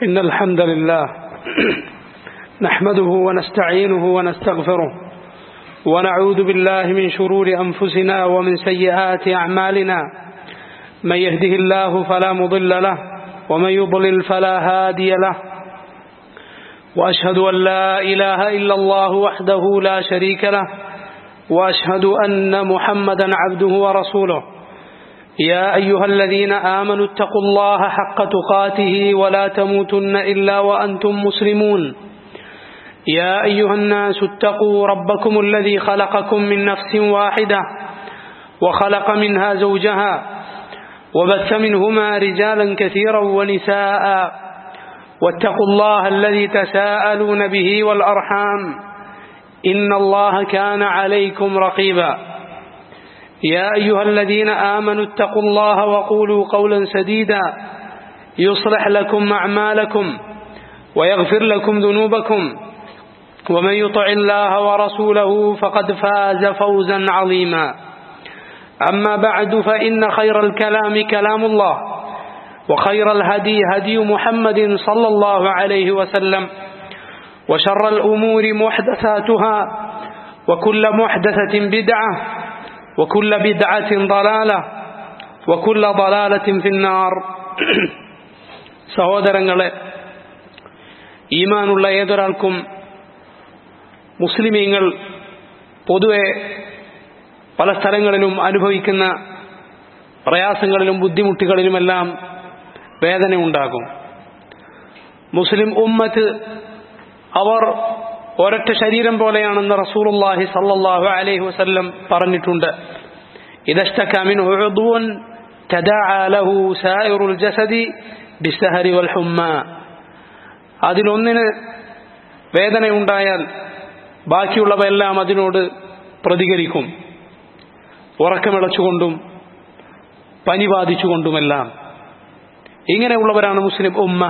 إن الحمد لله نحمده ونستعينه ونستغفره ونعوذ بالله من شرور أنفسنا ومن سيئات أعمالنا من يهده الله فلا مضل له ومن يضلل فلا هادي له وأشهد أن لا إله إلا الله وحده لا شريك له وأشهد أن محمدا عبده ورسوله يا أيها الذين آمنوا اتقوا الله حق تقاته ولا تموتن إلا وأنتم مسلمون يا أيها الناس اتقوا ربكم الذي خلقكم من نفس واحدة وخلق منها زوجها وبث منهما رجالا كثيرا ونساء واتقوا الله الذي تساءلون به والأرحام إن الله كان عليكم رقيبا يا أيها الذين آمنوا اتقوا الله وقولوا قولا سديدا يصلح لكم أعمالكم ويغفر لكم ذنوبكم ومن يطع الله ورسوله فقد فاز فوزا عظيما أما بعد فإن خير الكلام كلام الله وخير الهدي هدي محمد صلى الله عليه وسلم وشر الأمور محدثاتها وكل محدثة بدعة وكل بدعة ضلالة وكل ضلالة في النار സഹോദരങ്ങളെ ഈമാനുള്ള ഏതൊരാൾക്കും മുസ്ലിമീങ്ങൾ പൊതുവെ പല സ്ഥലങ്ങളിലും അനുഭവിക്കുന്ന പ്രയാസങ്ങളിലും ബുദ്ധിമുട്ടുകളിലുമെല്ലാം വേദന ഉണ്ടാകും മുസ്ലിം ഉമ്മത്ത് അവർ ഒരൊറ്റ ശരീരം പോലെയാണെന്ന് റസൂലുള്ളാഹി സല്ലല്ലാഹു അലൈഹി വസല്ലം പറഞ്ഞിട്ടുണ്ട് ഇദഷ്തക മിൻഹു ഉദ്വൻ തദാഅ ലഹു സായിറുൽ ജസദി ബിസ്സഹരി വൽ ഹുമ്മ അതിലൊന്നിന് വേദനയുണ്ടായാൽ ബാക്കിയുള്ളവയെല്ലാം അതിനോട് പ്രതികരിക്കും ഉറക്കമിളച്ചുകൊണ്ടും പനി ബാധിച്ചുകൊണ്ടുമെല്ലാം ഇങ്ങനെയുള്ളവരാണ് മുസ്ലിം ഉമ്മ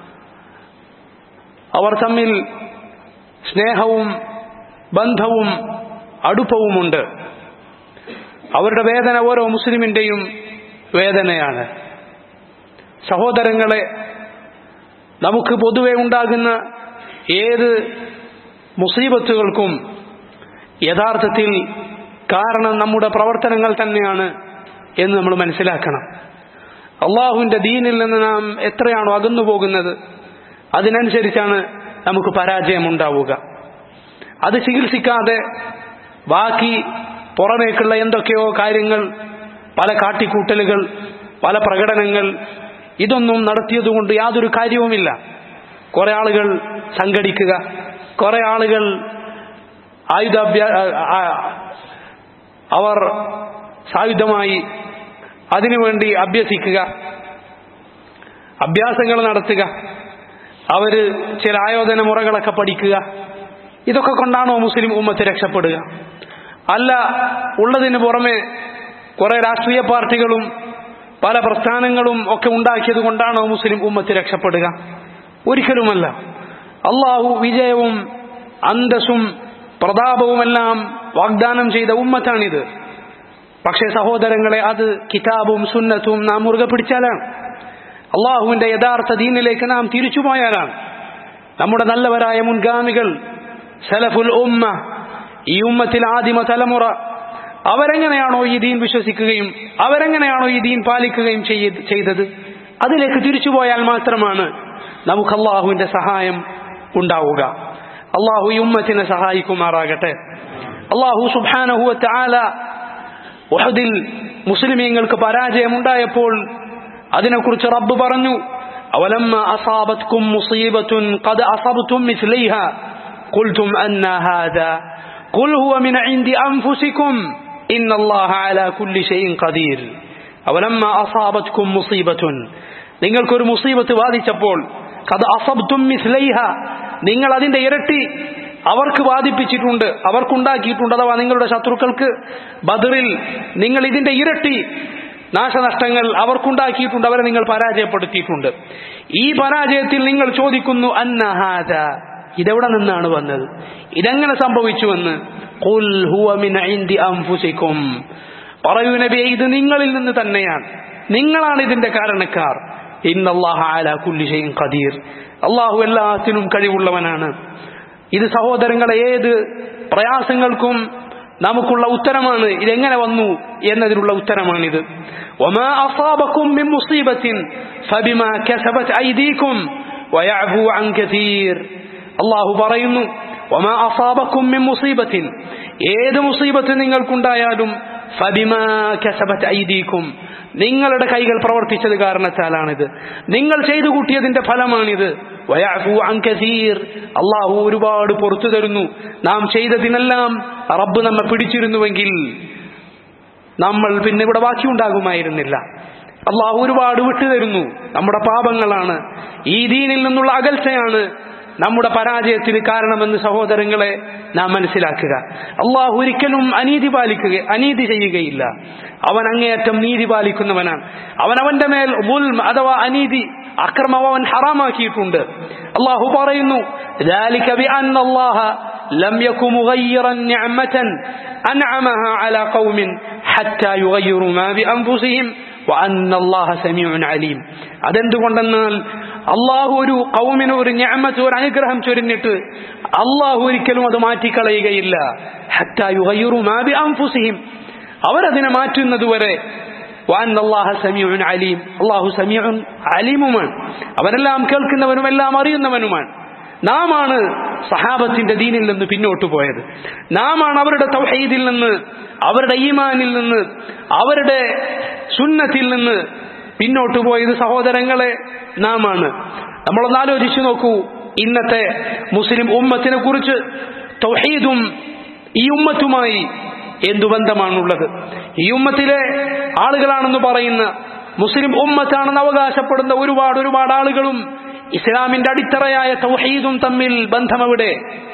അവർ തമ്മിൽ സ്നേഹവും ബന്ധവും അടുപ്പവുമുണ്ട് അവരുടെ വേദന ഓരോ മുസ്ലിമിന്റെയും വേദനയാണ് സഹോദരങ്ങളെ നമുക്ക് പൊതുവെ ഉണ്ടാകുന്ന ഏത് മുസീബത്തുകൾക്കും യഥാർത്ഥത്തിൽ കാരണം നമ്മുടെ പ്രവർത്തനങ്ങൾ തന്നെയാണ് എന്ന് നമ്മൾ മനസ്സിലാക്കണം അള്ളാഹുവിന്റെ ദീനിൽ നിന്ന് നാം എത്രയാണോ അകന്നു പോകുന്നത് അതിനനുസരിച്ചാണ് നമുക്ക് പരാജയമുണ്ടാവുക അത് ചികിത്സിക്കാതെ ബാക്കി പുറമേക്കുള്ള എന്തൊക്കെയോ കാര്യങ്ങൾ പല കാട്ടിക്കൂട്ടലുകൾ പല പ്രകടനങ്ങൾ ഇതൊന്നും നടത്തിയതുകൊണ്ട് യാതൊരു കാര്യവുമില്ല കുറെ ആളുകൾ സംഘടിക്കുക കുറെ ആളുകൾ ആയുധാഭ്യാ അവർ സായുധമായി അതിനുവേണ്ടി അഭ്യസിക്കുക അഭ്യാസങ്ങൾ നടത്തുക അവര് ചില ആയോധന മുറകളൊക്കെ പഠിക്കുക ഇതൊക്കെ കൊണ്ടാണോ മുസ്ലിം ഉമ്മത്ത് രക്ഷപ്പെടുക അല്ല ഉള്ളതിന് പുറമെ കുറെ രാഷ്ട്രീയ പാർട്ടികളും പല പ്രസ്ഥാനങ്ങളും ഒക്കെ ഉണ്ടാക്കിയത് കൊണ്ടാണോ മുസ്ലിം ഉമ്മത്ത് രക്ഷപ്പെടുക ഒരിക്കലുമല്ല അള്ളാഹു വിജയവും അന്തസ്സും പ്രതാപവുമെല്ലാം വാഗ്ദാനം ചെയ്ത ഉമ്മത്താണിത് പക്ഷേ സഹോദരങ്ങളെ അത് കിതാബും സുന്നത്തും നാം മുറുകെ പിടിച്ചാലാണ് അള്ളാഹുവിന്റെ യഥാർത്ഥ ദീനിലേക്ക് നാം തിരിച്ചുപോയാലാണ് നമ്മുടെ നല്ലവരായ മുൻഗാമികൾ സലഫുൽ ഉമ്മ ഈ ഉമ്മത്തിൽ ആദിമ തലമുറ അവരെങ്ങനെയാണോ ഈ ദീൻ വിശ്വസിക്കുകയും അവരെങ്ങനെയാണോ ഈ ദീൻ പാലിക്കുകയും ചെയ്തത് അതിലേക്ക് തിരിച്ചുപോയാൽ മാത്രമാണ് നമുക്ക് അള്ളാഹുവിന്റെ സഹായം ഉണ്ടാവുക അള്ളാഹു ഈ ഉമ്മത്തിനെ സഹായിക്കുമാറാകട്ടെ അള്ളാഹു സുബാനഹുവത്ത് ആല ഉഹദിൽ മുസ്ലിമീങ്ങൾക്ക് പരാജയമുണ്ടായപ്പോൾ അതിനെക്കുറിച്ച് റബ്ബ് പറഞ്ഞു അവലമ്മ അസാബത്കും മുസീബത്തുൻ ഖദ് അസബ്തും മിസ്ലൈഹ ഖുൽതും അന്ന ഹാദാ ഖുൽ ഹുവ മിൻ ഇൻദി അൻഫുസികും ഇന്ന അല്ലാഹ അലാ കുല്ലി ഷൈഇൻ ഖദീർ അവലമ്മ അസാബത്കും മുസീബത്തുൻ നിങ്ങൾക്കൊരു മുസീബത്ത് ബാധിച്ചപ്പോൾ ഖദ് അസബ്തും മിസ്ലൈഹ നിങ്ങൾ അതിന്റെ ഇരട്ടി അവർക്ക് ബാധിപ്പിച്ചിട്ടുണ്ട് അവർക്കുണ്ടാക്കിയിട്ടുണ്ട് അഥവാ നിങ്ങളുടെ ശത്രുക്കൾക്ക് ബദറിൽ നിങ്ങൾ ഇതിന്റെ ഇരട്ടി നാശനഷ്ടങ്ങൾ അവർക്കുണ്ടാക്കിയിട്ടുണ്ട് അവരെ നിങ്ങൾ പരാജയപ്പെടുത്തിയിട്ടുണ്ട് ഈ പരാജയത്തിൽ നിങ്ങൾ ചോദിക്കുന്നു അന്നഹാദ ഇതെവിടെ നിന്നാണ് വന്നത് ഇതെങ്ങനെ സംഭവിച്ചുവെന്ന് ഖുൽ ഹുവ മിൻ ഇൻദി അൻഫുസികും പറയൂ നബിയെ ഇത് നിങ്ങളിൽ നിന്ന് തന്നെയാണ് നിങ്ങളാണ് ഇതിന്റെ കാരണക്കാർ ഇന്നല്ലാഹ അലാ കുല്ലി ഷൈഇൻ ഖദീർ അള്ളാഹു എല്ലാത്തിനും കഴിവുള്ളവനാണ് ഇത് സഹോദരങ്ങളെ ഏത് പ്രയാസങ്ങൾക്കും നമുക്കുള്ള ഉത്തരമാണ് ഇതെങ്ങനെ വന്നു എന്നതിനുള്ള ഉത്തരമാണിത് وما أصابكم من مصيبة فبما كسبت أيديكم ويعفو عن كثير അള്ളാഹു പറയുന്നു وما أصابكم من مصيبة ഏത് മുസീബത്ത് നിങ്ങൾക്കുണ്ടായാലും ഫബിമാ കസബത്ത് ഐദീക്കും നിങ്ങളുടെ കൈകൾ പ്രവർത്തിച്ചത് കാരണത്താലാണിത് നിങ്ങൾ ചെയ്തു കൂട്ടിയതിന്റെ ഫലമാണിത് വയാഫു അങ്കസീർ അള്ളാഹു ഒരുപാട് പുറത്തു തരുന്നു നാം ചെയ്തതിനെല്ലാം റബ്ബ് നമ്മെ പിടിച്ചിരുന്നുവെങ്കിൽ നമ്മൾ പിന്നെ ഇവിടെ ബാക്കിയുണ്ടാകുമായിരുന്നില്ല അള്ളാഹു ഒരുപാട് വിട്ടുതരുന്നു നമ്മുടെ പാപങ്ങളാണ് ഈ ദീനിൽ നിന്നുള്ള അകൽച്ചയാണ് നമ്മുടെ പരാജയത്തിന് കാരണമെന്ന് സഹോദരങ്ങളെ നാം മനസ്സിലാക്കുക അള്ളാഹു ഒരിക്കലും അനീതി പാലിക്കുക അനീതി ചെയ്യുകയില്ല അവൻ അങ്ങേയറ്റം നീതി പാലിക്കുന്നവനാണ് അവൻ അവന്റെ മേൽ ബുൽം അഥവാ അനീതി അക്രമം അവൻ ഹറാമാക്കിയിട്ടുണ്ട് അള്ളാഹു പറയുന്നു ذلك بأن الله لم يكن مغيرا نعمة أنعمها على قوم حتى يغيروا ما بأنفسهم وأن الله سميع عليم അതെന്തുകൊണ്ടെന്നാൽ അള്ളാഹു ഒരു കൗമിന് ഒരു ഞാമത്ത് ഒരു അനുഗ്രഹം ചൊരിഞ്ഞിട്ട് അള്ളാഹു ഒരിക്കലും അത് മാറ്റിക്കളയുകയില്ല അൻഫുസിഹിം അവരതിനെ മാറ്റുന്നതുവരെ അലീം അള്ളാഹു സമീഉൻ അലീമുമാണ് അവരെല്ലാം കേൾക്കുന്നവനും എല്ലാം അറിയുന്നവനുമാണ് നാമാണ് സഹാബത്തിന്റെ ദീനിൽ നിന്ന് പിന്നോട്ട് പോയത് നാമാണ് അവരുടെ തൗഹീദിൽ നിന്ന് അവരുടെ ഈമാനിൽ നിന്ന് അവരുടെ സുന്നത്തിൽ നിന്ന് പിന്നോട്ട് പോയത് സഹോദരങ്ങളെ നാമാണ് നമ്മളൊന്ന് ആലോചിച്ചു നോക്കൂ ഇന്നത്തെ മുസ്ലിം ഉമ്മത്തിനെ കുറിച്ച് തൗഹീദും ഈ ഉമ്മത്തുമായി എന്തു ബന്ധമാണുള്ളത് ഈ ഉമ്മത്തിലെ ആളുകളാണെന്ന് പറയുന്ന മുസ്ലിം ഉമ്മത്താണെന്ന് അവകാശപ്പെടുന്ന ഒരുപാട് ഒരുപാട് ആളുകളും ഇസ്ലാമിന്റെ അടിത്തറയായ തൗഹീദും തമ്മിൽ ബന്ധമെവിടെ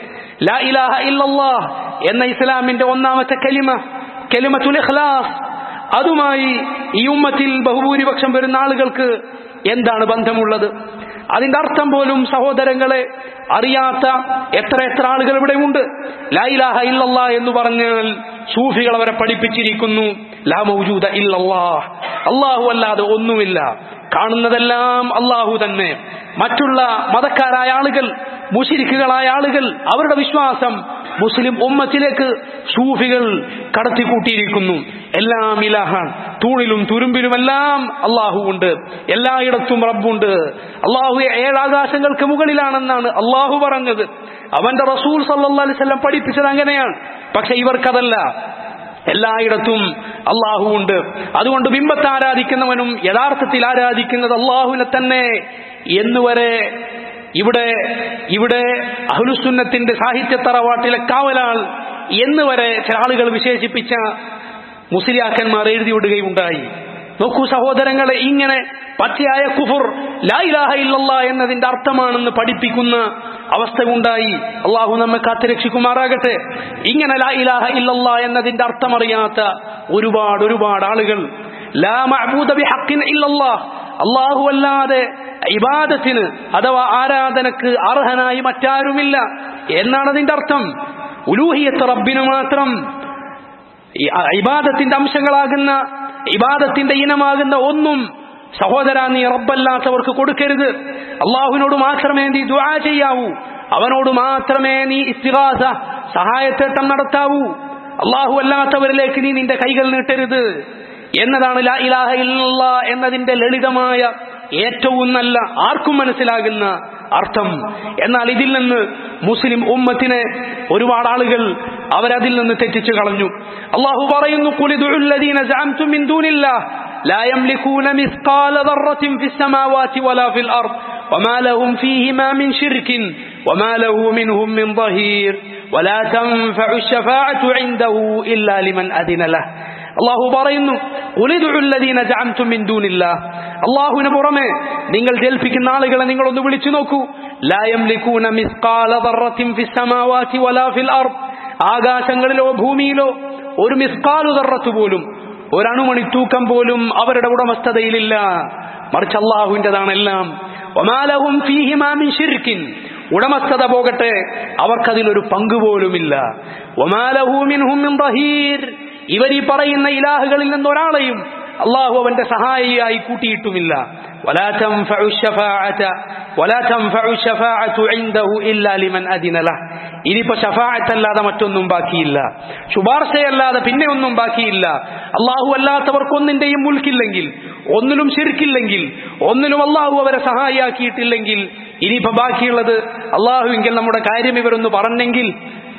ലാ ഇലാഹ ഇല്ലല്ലാഹ് എന്ന ഇസ്ലാമിന്റെ ഒന്നാമത്തെ കലിമ കലിമത്തുൽ ഇഖ്ലാസ് അതുമായി ഈ ഉമ്മത്തിൽ ബഹുഭൂരിപക്ഷം വരുന്ന ആളുകൾക്ക് എന്താണ് ബന്ധമുള്ളത് അതിന്റെ അർത്ഥം പോലും സഹോദരങ്ങളെ അറിയാത്ത എത്ര എത്ര ആളുകൾ ഇവിടെ ഉണ്ട് ലായിലാഹ ഇല്ലല്ലാ എന്ന് പറഞ്ഞാൽ സൂഫികൾ അവരെ പഠിപ്പിച്ചിരിക്കുന്നു ലാ മൗജൂദ ഇല്ലല്ലാഹ് അള്ളാഹു അല്ലാതെ ഒന്നുമില്ല കാണുന്നതെല്ലാം അള്ളാഹു തന്നെ മറ്റുള്ള മതക്കാരായ ആളുകൾ മുഷിരിക്കുകളായ ആളുകൾ അവരുടെ വിശ്വാസം മുസ്ലിം ഉമ്മത്തിലേക്ക് സൂഫികൾ കടത്തിക്കൂട്ടിയിരിക്കുന്നു എല്ലാം ഇലാഹാൻ തൂണിലും തുരുമ്പിലുമെല്ലാം അള്ളാഹു ഉണ്ട് എല്ലായിടത്തും റബ്ബുണ്ട് അള്ളാഹു ഏഴാകാശങ്ങൾക്ക് മുകളിലാണെന്നാണ് അള്ളാഹു പറഞ്ഞത് അവന്റെ റസൂൽ സല്ലാ അലിസ്ല്ലാം പഠിപ്പിച്ചത് അങ്ങനെയാണ് പക്ഷെ ഇവർക്കതല്ല എല്ലായിടത്തും അള്ളാഹു ഉണ്ട് അതുകൊണ്ട് ബിംബത്തെ ആരാധിക്കുന്നവനും യഥാർത്ഥത്തിൽ ആരാധിക്കുന്നത് അള്ളാഹുവിനെ തന്നെ എന്നുവരെ ഇവിടെ ഇവിടെ അഹുലുസുന്നത്തിന്റെ സാഹിത്യ തറവാട്ടിലെ കാവലാൾ എന്നുവരെ ചില ആളുകൾ വിശേഷിപ്പിച്ച മുസ്ലിയാക്കന്മാർ എഴുതിവിടുകയുണ്ടായി നോക്കൂ സഹോദരങ്ങളെ ഇങ്ങനെ പച്ചയായ കുഫുർ ലായിലാഹ ഇല്ലല്ല എന്നതിന്റെ അർത്ഥമാണെന്ന് പഠിപ്പിക്കുന്ന അവസ്ഥ ഉണ്ടായി അള്ളാഹു നമ്മെ കാത്തുരക്ഷിക്കുമാറാകട്ടെ ഇങ്ങനെ ലാ ഇലാഹ ഇല്ലല്ല എന്നതിന്റെ അർത്ഥമറിയാത്ത ഒരുപാട് ഒരുപാട് ആളുകൾ ലാ മഅബൂദ ബിഹഖിൻ ഇല്ലല്ലാഹ് അള്ളാഹു അല്ലാതെ ഇബാദത്തിന് അഥവാ ആരാധനക്ക് അർഹനായി മറ്റാരുമില്ല എന്നാണ് അതിന്റെ അർത്ഥം ഉലൂഹിയത്ത് റബ്ബിന് മാത്രം ഇബാദത്തിന്റെ അംശങ്ങളാകുന്ന ഇബാദത്തിന്റെ ഇനമാകുന്ന ഒന്നും സഹോദര നീ റബ്ബല്ലാത്തവർക്ക് കൊടുക്കരുത് അള്ളാഹുവിനോട് മാത്രമേ നീ ദുആ ചെയ്യാവൂ അവനോട് മാത്രമേ നീ ഇസ്തിഹാസ സഹായത്തേട്ടം നടത്താവൂ അള്ളാഹു അല്ലാത്തവരിലേക്ക് നീ നിന്റെ കൈകൾ നീട്ടരുത് എന്നതാണ് ലാ ഇലാഹ ഇല്ല എന്നതിന്റെ ലളിതമായ ഏറ്റവും നല്ല ആർക്കും മനസ്സിലാകുന്ന അർത്ഥം എന്നാൽ ഇതിൽ നിന്ന് മുസ്ലിം ഉമ്മത്തിനെ ഒരുപാട് ആളുകൾ അവരതിൽ നിന്ന് തെറ്റിച്ചു കളഞ്ഞു അള്ളാഹു പറയുന്നു لا يملكون مثقال ذرة في السماوات ولا في الأرض وما لهم فيهما من شرك وما له منهم من ظهير ولا تنفع الشفاعة عنده إلا لمن أذن له അള്ളാഹു പറയുന്നു അള്ളാഹുവിന് പുറമെ നിങ്ങൾ ജൽപ്പിക്കുന്ന ആളുകളെ നിങ്ങളൊന്ന് വിളിച്ചു നോക്കൂ ആകാശങ്ങളിലോ ഭൂമിയിലോ ഒരു മിസ്കാലു തറത്ത് പോലും ഒരണുമണി തൂക്കം പോലും അവരുടെ ഉടമസ്ഥതയിലില്ല മറിച്ച് അള്ളാഹുവിൻ്റെതാണെല്ലാം ഒമാലഹും ഫീഹിമാമിൻ ഷിർക്കിൻ ഉടമസ്ഥത പോകട്ടെ അവർക്കതിലൊരു പങ്കുപോലുമില്ല ഒമാലഹൂമിൻ റഹീർ ഇവർ ഈ പറയുന്ന ഇലാഹുകളിൽ നിന്ന് ഒരാളെയും അള്ളാഹു അവന്റെ സഹായിയായി കൂട്ടിയിട്ടുമില്ല ولا تنفع الشفاعة ولا تنفع الشفاعة عنده إلا لمن أذن له ഇനിയിപ്പോ ഷഫാഅത്തല്ലാതെ മറ്റൊന്നും ബാക്കിയില്ല ശുപാർശയല്ലാതെ പിന്നെ ഒന്നും ബാക്കിയില്ല അള്ളാഹു അല്ലാത്തവർക്കൊന്നിന്റെയും മുൽക്കില്ലെങ്കിൽ ഒന്നിലും ശിർക്കില്ലെങ്കിൽ ഒന്നിലും അള്ളാഹു അവരെ സഹായിയാക്കിയിട്ടില്ലെങ്കിൽ ഇനിയിപ്പോ ബാക്കിയുള്ളത് അള്ളാഹുവെങ്കിൽ നമ്മുടെ കാര്യം ഇവരൊന്ന് പറഞ്ഞെങ്കിൽ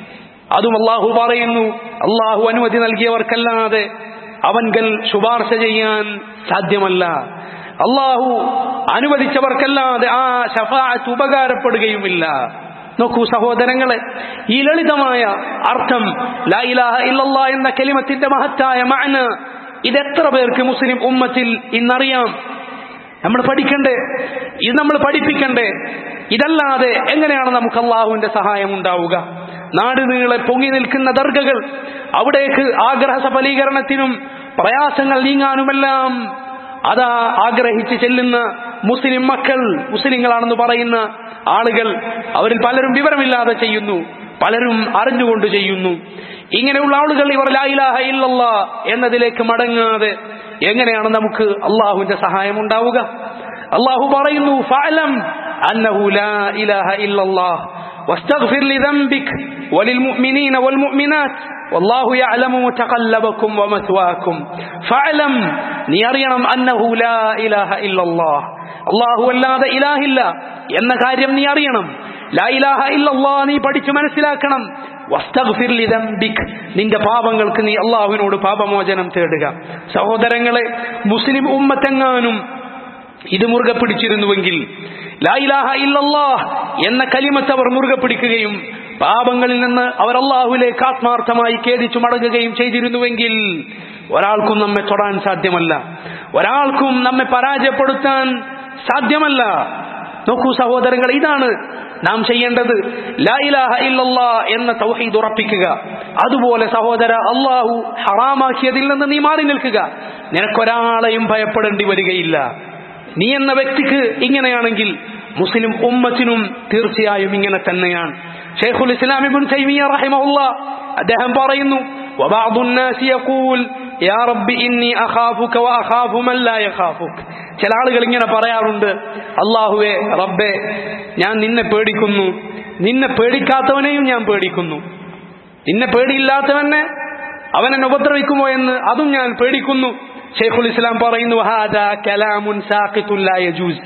അതും അള്ളാഹു പറയുന്നു അള്ളാഹു അനുമതി നൽകിയവർക്കല്ലാതെ അവൻകൽ ശുപാർശ ചെയ്യാൻ സാധ്യമല്ല അള്ളാഹു അനുവദിച്ചവർക്കല്ലാതെ ആ ഷഫാഅത്ത് ഉപകാരപ്പെടുകയുമില്ല നോക്കൂ സഹോദരങ്ങളെ ഈ ലളിതമായ അർത്ഥം ലാ ഇലാഹ ഇല്ലല്ലാ എന്ന കലിമത്തിന്റെ മഹത്തായ മഅന ഇതെത്ര പേർക്ക് മുസ്ലിം ഉമ്മത്തിൽ ഇന്നറിയാം നമ്മൾ പഠിക്കണ്ടേ ഇത് നമ്മൾ പഠിപ്പിക്കണ്ടേ ഇതല്ലാതെ എങ്ങനെയാണ് നമുക്ക് അള്ളാഹുവിന്റെ സഹായം ഉണ്ടാവുക നാട് നീളെ പൊങ്ങി നിൽക്കുന്ന ദർഗകൾ അവിടേക്ക് ആഗ്രഹ സഫലീകരണത്തിനും പ്രയാസങ്ങൾ നീങ്ങാനുമെല്ലാം അതാ ആഗ്രഹിച്ച് ചെല്ലുന്ന മുസ്ലിം മക്കൾ മുസ്ലിങ്ങളാണെന്ന് പറയുന്ന ആളുകൾ അവരിൽ പലരും വിവരമില്ലാതെ ചെയ്യുന്നു പലരും അറിഞ്ഞുകൊണ്ട് ചെയ്യുന്നു ഇങ്ങനെയുള്ള ആളുകൾ ഇവർ ലായിലാഹ ഇല്ലല്ല എന്നതിലേക്ക് മടങ്ങാതെ എങ്ങനെയാണ് നമുക്ക് അള്ളാഹുവിന്റെ സഹായം ഉണ്ടാവുക അള്ളാഹു പറയുന്നു ഫഅലം അന്നഹു ലാ ഇലാഹ ഇല്ലല്ലാഹ് واستغفر لذنبك وللمؤمنين والمؤمنات والله يعلم متقلبكم ومثواكم فاعلم നീ അറിയണം അന്നഹു ലാ ഇലാഹ ഇല്ലല്ലാഹ് അല്ലാഹു അല്ലാതെ ഇലാഹില്ല എന്ന കാര്യം നീ അറിയണം ലാ ഇലാഹ ഇല്ലല്ലാഹ് നീ പഠിച്ചു മനസ്സിലാക്കണം വസ്തഗ്ഫിർ ലിദംബിക് നിന്റെ പാപങ്ങൾക്ക് നീ അള്ളാഹുവിനോട് പാപമോചനം തേടുക സഹോദരങ്ങളെ മുസ്ലിം ഉമ്മത്തെങ്ങാനും ഇത് മുറുകെ പിടിച്ചിരുന്നുവെങ്കിൽ ലായിലാഹ ഇല്ലല്ലാഹ് എന്ന കലിമത്ത് അവർ മുറുകെ പിടിക്കുകയും പാപങ്ങളിൽ നിന്ന് അവർ അള്ളാഹുലേക്ക് ആത്മാർത്ഥമായി ഖേദിച്ചു മടങ്ങുകയും ചെയ്തിരുന്നുവെങ്കിൽ ഒരാൾക്കും നമ്മെ തൊടാൻ സാധ്യമല്ല ഒരാൾക്കും നമ്മെ പരാജയപ്പെടുത്താൻ സാധ്യമല്ല നോക്കൂ സഹോദരങ്ങൾ ഇതാണ് നാം ചെയ്യേണ്ടത് ലായിലാഹ ഇല്ലല്ലാ എന്ന തൗഹീദ് ഉറപ്പിക്കുക അതുപോലെ സഹോദര അള്ളാഹു ഹറാമാക്കിയതിൽ നിന്ന് നീ മാറി നിൽക്കുക നിനക്കൊരാളെയും ഭയപ്പെടേണ്ടി വരികയില്ല നീ എന്ന വ്യക്തിക്ക് ഇങ്ങനെയാണെങ്കിൽ മുസ്ലിം ഉമ്മത്തിനും തീർച്ചയായും ഇങ്ങനെ തന്നെയാണ് ഷെയ്ഖുൽ ഇസ്ലാം ഇബ്നു തൈമിയ റഹിമഹുല്ല അദ്ദേഹം പറയുന്നു وبعض الناس يقول يا رب إني أخافك وأخاف من لا يخافك ചില ആളുകൾ ഇങ്ങനെ പറയാറുണ്ട് അള്ളാഹുവേ റബ്ബേ ഞാൻ നിന്നെ പേടിക്കുന്നു നിന്നെ പേടിക്കാത്തവനെയും ഞാൻ പേടിക്കുന്നു നിന്നെ പേടിയില്ലാത്തവനെ അവൻ എന്നെ ഉപദ്രവിക്കുമോ എന്ന് അതും ഞാൻ പേടിക്കുന്നു ഷെയ്ഖുൽ ഇസ്ലാം പറയുന്നു ഹാദാ കലാമുൻ സാഖിത്തുൻ ലാ യജൂസ്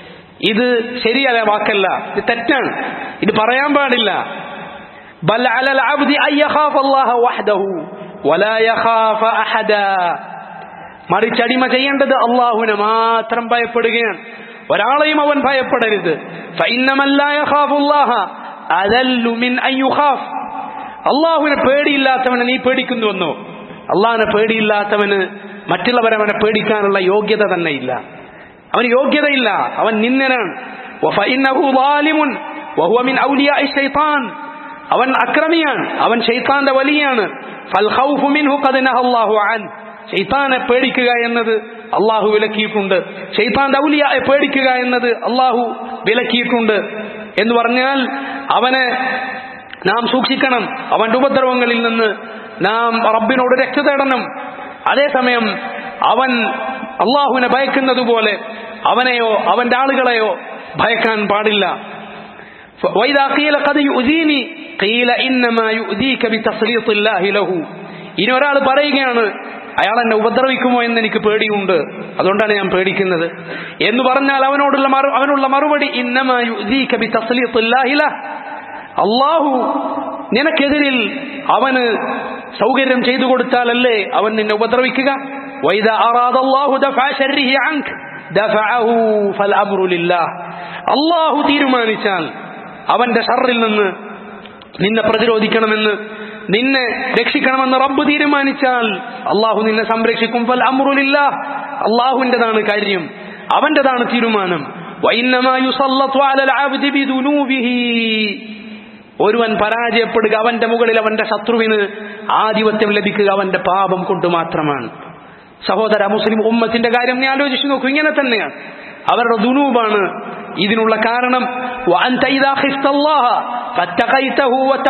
ഇത് ശരിയല്ല വാക്കല്ല ഇത് തെറ്റാണ് ഇത് പറയാൻ പാടില്ല ബൽ അലൽ അബ്ദി അൻ യഖാഫ അല്ലാഹ വഹ്ദഹു വലാ യഖാഫ അഹദാ മറിച്ചടിമ ചെയ്യേണ്ടത് അള്ളാഹുവിനെ മാത്രം ഭയപ്പെടുകയാണ് ഒരാളെയും അവൻ ഭയപ്പെടരുത് ഫഇന്നമൻ ലാ യഖാഫു അല്ലാഹ അദല്ലു മിൻ അൻ യുഖാഫ് അള്ളാഹുവിനെ പേടിയില്ലാത്തവനെ നീ പേടിക്കുന്നുവെന്നോ അള്ളാഹിനെ പേടിയില്ലാത്തവന് മറ്റുള്ളവരെ അവനെ പേടിക്കാനുള്ള യോഗ്യത തന്നെ ഇല്ല അവന് യോഗ്യതയില്ല അവൻ നിന്ദനാണ് അവൻ അക്രമിയാണ് അവൻ ഷെയ്ത്താന്റെ വലിയാണ് ഷെയ്ത്താനെ പേടിക്കുക എന്നത് അള്ളാഹു വിലക്കിയിട്ടുണ്ട് ഷെയ്ത്താന്റെ ഔലിയായെ പേടിക്കുക എന്നത് അള്ളാഹു വിലക്കിയിട്ടുണ്ട് എന്ന് പറഞ്ഞാൽ അവനെ നാം സൂക്ഷിക്കണം അവന്റെ ഉപദ്രവങ്ങളിൽ നിന്ന് നാം റബ്ബിനോട് രക്ഷ തേടണം അതേസമയം അവൻ അള്ളാഹുവിനെ ഭയക്കുന്നത് പോലെ അവനെയോ അവന്റെ ആളുകളെയോ ഭയക്കാൻ പാടില്ല ഇനി ഒരാൾ പറയുകയാണ് അയാൾ എന്നെ ഉപദ്രവിക്കുമോ എന്ന് എനിക്ക് പേടിയുണ്ട് അതുകൊണ്ടാണ് ഞാൻ പേടിക്കുന്നത് എന്ന് പറഞ്ഞാൽ അവനോടുള്ള അവനുള്ള മറുപടി അള്ളാഹു നിനക്കെതിരിൽ അവന് സൗകര്യം ചെയ്തു കൊടുത്താലല്ലേ അവൻ നിന്നെ ഉപദ്രവിക്കുക അള്ളാഹു തീരുമാനിച്ചാൽ അവന്റെ ഷറിൽ നിന്ന് നിന്നെ പ്രതിരോധിക്കണമെന്ന് നിന്നെ രക്ഷിക്കണമെന്ന് റബ്ബ് തീരുമാനിച്ചാൽ അള്ളാഹു നിന്നെ സംരക്ഷിക്കും ഫൽ അമ്രുലില്ല അള്ളാഹുവിൻ്റെതാണ് കാര്യം അവന്റെതാണ് തീരുമാനം ഒരുവൻ പരാജയപ്പെടുക അവന്റെ മുകളിൽ അവന്റെ ശത്രുവിന് ആധിപത്യം ലഭിക്കുക അവന്റെ പാപം കൊണ്ട് മാത്രമാണ് സഹോദര മുസ്ലിം ഉമ്മത്തിന്റെ കാര്യം നീ ആലോചിച്ചു നോക്കൂ ഇങ്ങനെ തന്നെയാണ് അവരുടെ ദുനൂബാണ് ഇതിനുള്ള കാരണം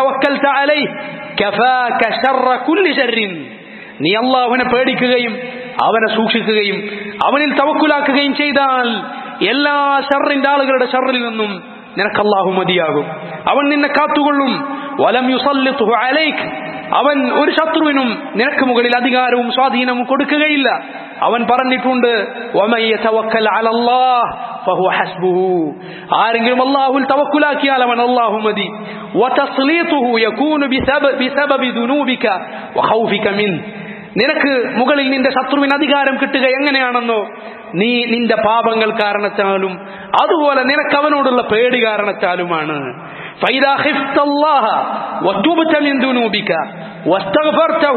നീ അള്ളാഹുവിനെ പേടിക്കുകയും അവനെ സൂക്ഷിക്കുകയും അവനിൽ തവക്കുലാക്കുകയും ചെയ്താൽ എല്ലാ ഷറിന്റെ ആളുകളുടെ ഷറിൽ നിന്നും നിനക്ക് അള്ളാഹു മതിയാകും അവൻ നിന്നെ കാത്തുകൊള്ളും വലം യുസല്ലിത്തുഹു അലൈക് അവൻ ഒരു ശത്രുവിനും നിനക്ക് മുകളിൽ അധികാരവും സ്വാധീനവും കൊടുക്കുകയില്ല അവൻ പറഞ്ഞിട്ടുണ്ട് "വമൻ യതവക്കൽ അലല്ലാഹ് ഫഹുവ ഹസ്ബുഹു." ആരെങ്കിലും അള്ളാഹുൽ തവക്കുലാക്കിയാൽ അവൻ അള്ളാഹു മതി വതസ്ലീതുഹു യകൂനു ബിസബ- ബിസബബി ദുനൂബിക വഖൗഫിക മിൻ നിനക്ക് മുകളിൽ നിന്റെ ശത്രുവിന് അധികാരം കിട്ടുക എങ്ങനെയാണെന്നോ നീ നിന്റെ പാപങ്ങൾ കാരണത്താലും അതുപോലെ നിനക്ക് അവനോടുള്ള പേടി കാരണത്താലുമാണ് فإذا خفت الله وتبت من ذنوبك واستغفرته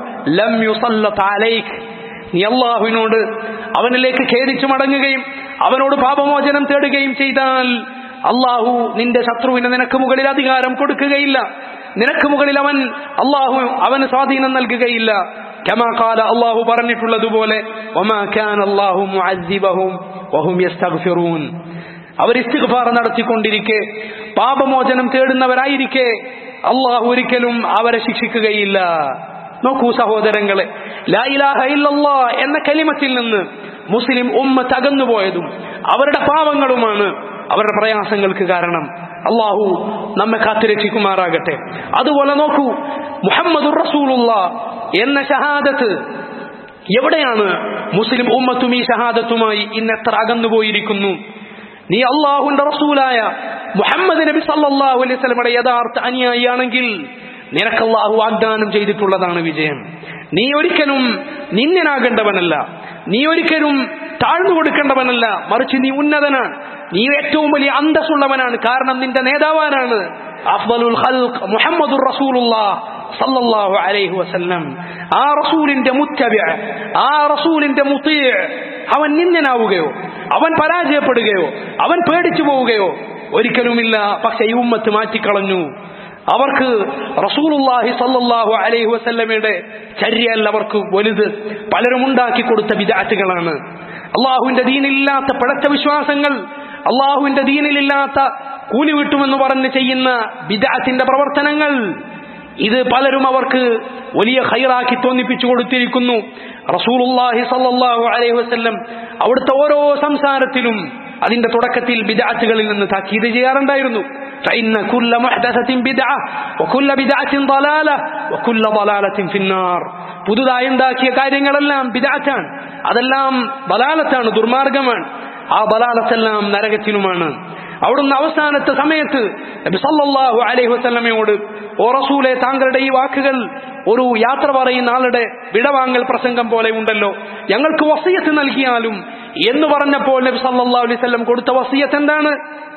لم يسلط عليك നീ അള്ളാഹുവിനോട് അവനിലേക്ക് ഖേദിച്ചു മടങ്ങുകയും അവനോട് പാപമോചനം തേടുകയും ചെയ്താൽ അള്ളാഹു നിന്റെ ശത്രുവിന് നിനക്ക് മുകളിൽ അധികാരം കൊടുക്കുകയില്ല നിനക്ക് മുകളിൽ അവൻ അള്ളാഹു അവന് സ്വാധീനം നൽകുകയില്ല കമാകാല അള്ളാഹു പറഞ്ഞിട്ടുള്ളതുപോലെ وَمَا كَانَ اللَّهُ مُعَذِّبَهُمْ وَهُمْ يَسْتَغْفِرُونَ അവർ ഇസ്തിഗ്ഫാർ നടത്തിക്കൊണ്ടിരിക്കെ പാപമോചനം തേടുന്നവരായിരിക്കെ അള്ളാഹു ഒരിക്കലും അവരെ ശിക്ഷിക്കുകയില്ല നോക്കൂ സഹോദരങ്ങളെ ലാ ഇലാഹ ഇല്ലല്ലാ എന്ന കലിമത്തിൽ നിന്ന് മുസ്ലിം ഉമ്മത്ത് അകന്നുപോയതും അവരുടെ പാവങ്ങളുമാണ് അവരുടെ പ്രയാസങ്ങൾക്ക് കാരണം അള്ളാഹു നമ്മെ കാത്തുരക്ഷിക്കുമാറാകട്ടെ അതുപോലെ നോക്കൂ മുഹമ്മദുർ റസൂലുള്ള എന്ന ഷഹാദത്ത് എവിടെയാണ് മുസ്ലിം ഉമ്മത്തും ഈ ഷഹാദത്തുമായി ഇന്ന് എത്ര അകന്നുപോയിരിക്കുന്നു നീ അള്ളാഹുന്റെ റസൂലായ മുഹമ്മദ് നബി സല്ലല്ലാഹു അലൈഹി വസല്ലമയുടെ യഥാർത്ഥ അനുയായിയാണെങ്കിൽ നിനക്ക് അള്ളാഹു വാഗ്ദാനം ചെയ്തിട്ടുള്ളതാണ് വിജയം നീ ഒരിക്കലും നിന്ദനാകേണ്ടവനല്ല നീ ഒരിക്കലും താഴ്ന്നു കൊടുക്കേണ്ടവനല്ല മറിച്ച് നീ ഉന്നതനാണ് നീ ഏറ്റവും വലിയ അന്തസ്സുള്ളവനാണ് കാരണം നിന്റെ നേതാവാനാണ് അഫ്ദലുൽ ഖൽഖ് മുഹമ്മദുർ റസൂലുള്ളാഹ് സല്ലല്ലാഹു അലൈഹി വസല്ലം ആ റസൂലിന്റെ മുത്തബിഅ ആ റസൂലിന്റെ മുതീഅ അവൻ നിന്ദനാവുകയോ അവൻ പരാജയപ്പെടുകയോ അവൻ പേടിച്ചു പോവുകയോ ഒരിക്കലുമില്ല പക്ഷെ ഈ ഉമ്മത്ത് മാറ്റിക്കളഞ്ഞു അവർക്ക് റസൂലുള്ളാഹി സല്ലല്ലാഹു അലൈഹി വസല്ലമയുടെ ചര്യല്ല അവർക്ക് വലുത് പലരും ഉണ്ടാക്കി കൊടുത്ത വിദാറ്റുകളാണ് അള്ളാഹുവിന്റെ ദീനില്ലാത്ത പിഴച്ച വിശ്വാസങ്ങൾ അള്ളാഹുവിന്റെ ദീനിലില്ലാത്ത കൂലി വിട്ടുമെന്ന് പറഞ്ഞ് ചെയ്യുന്ന ബിദാത്തിന്റെ പ്രവർത്തനങ്ങൾ ഇത് പലരും അവർക്ക് വലിയ ഹൈറാക്കി തോന്നിപ്പിച്ചു കൊടുത്തിരിക്കുന്നു റസൂലുള്ളാഹി സല്ലല്ലാഹു അലൈഹി വസല്ലം അവിടുത്തെ ഓരോ സംസാരത്തിലും അതിന്റെ തുടക്കത്തിൽ ബിദാത്തുകളിൽ നിന്ന് താക്കീത് ചെയ്യാറുണ്ടായിരുന്നു فإن كل محدثة بدعة وكل بدعة ضلالة وكل ضلالة في النار പുതുതായി ഉണ്ടാക്കിയ കാര്യങ്ങളെല്ലാം ബിദാറ്റാണ് അതെല്ലാം ബലാലത്താണ് ദുർമാർഗമാണ് ആ ബലാലത്തെല്ലാം നരകത്തിനുമാണ് അവിടുന്ന് അവസാനത്തെ സമയത്ത് നബി സല്ലല്ലാഹു അലൈഹി വസല്ലമയോട് ഓ റസൂലെ താങ്കളുടെ ഈ വാക്കുകൾ ഒരു യാത്ര പറയുന്ന ആളുടെ വിടവാങ്ങൽ പ്രസംഗം പോലെ ഉണ്ടല്ലോ ഞങ്ങൾക്ക് വസിയത്ത് നൽകിയാലും എന്ന് പറഞ്ഞപ്പോൾ നബി സല്ലല്ലാഹു അലൈഹി വസല്ലം കൊടുത്ത വസിയത്ത് എന്താണ്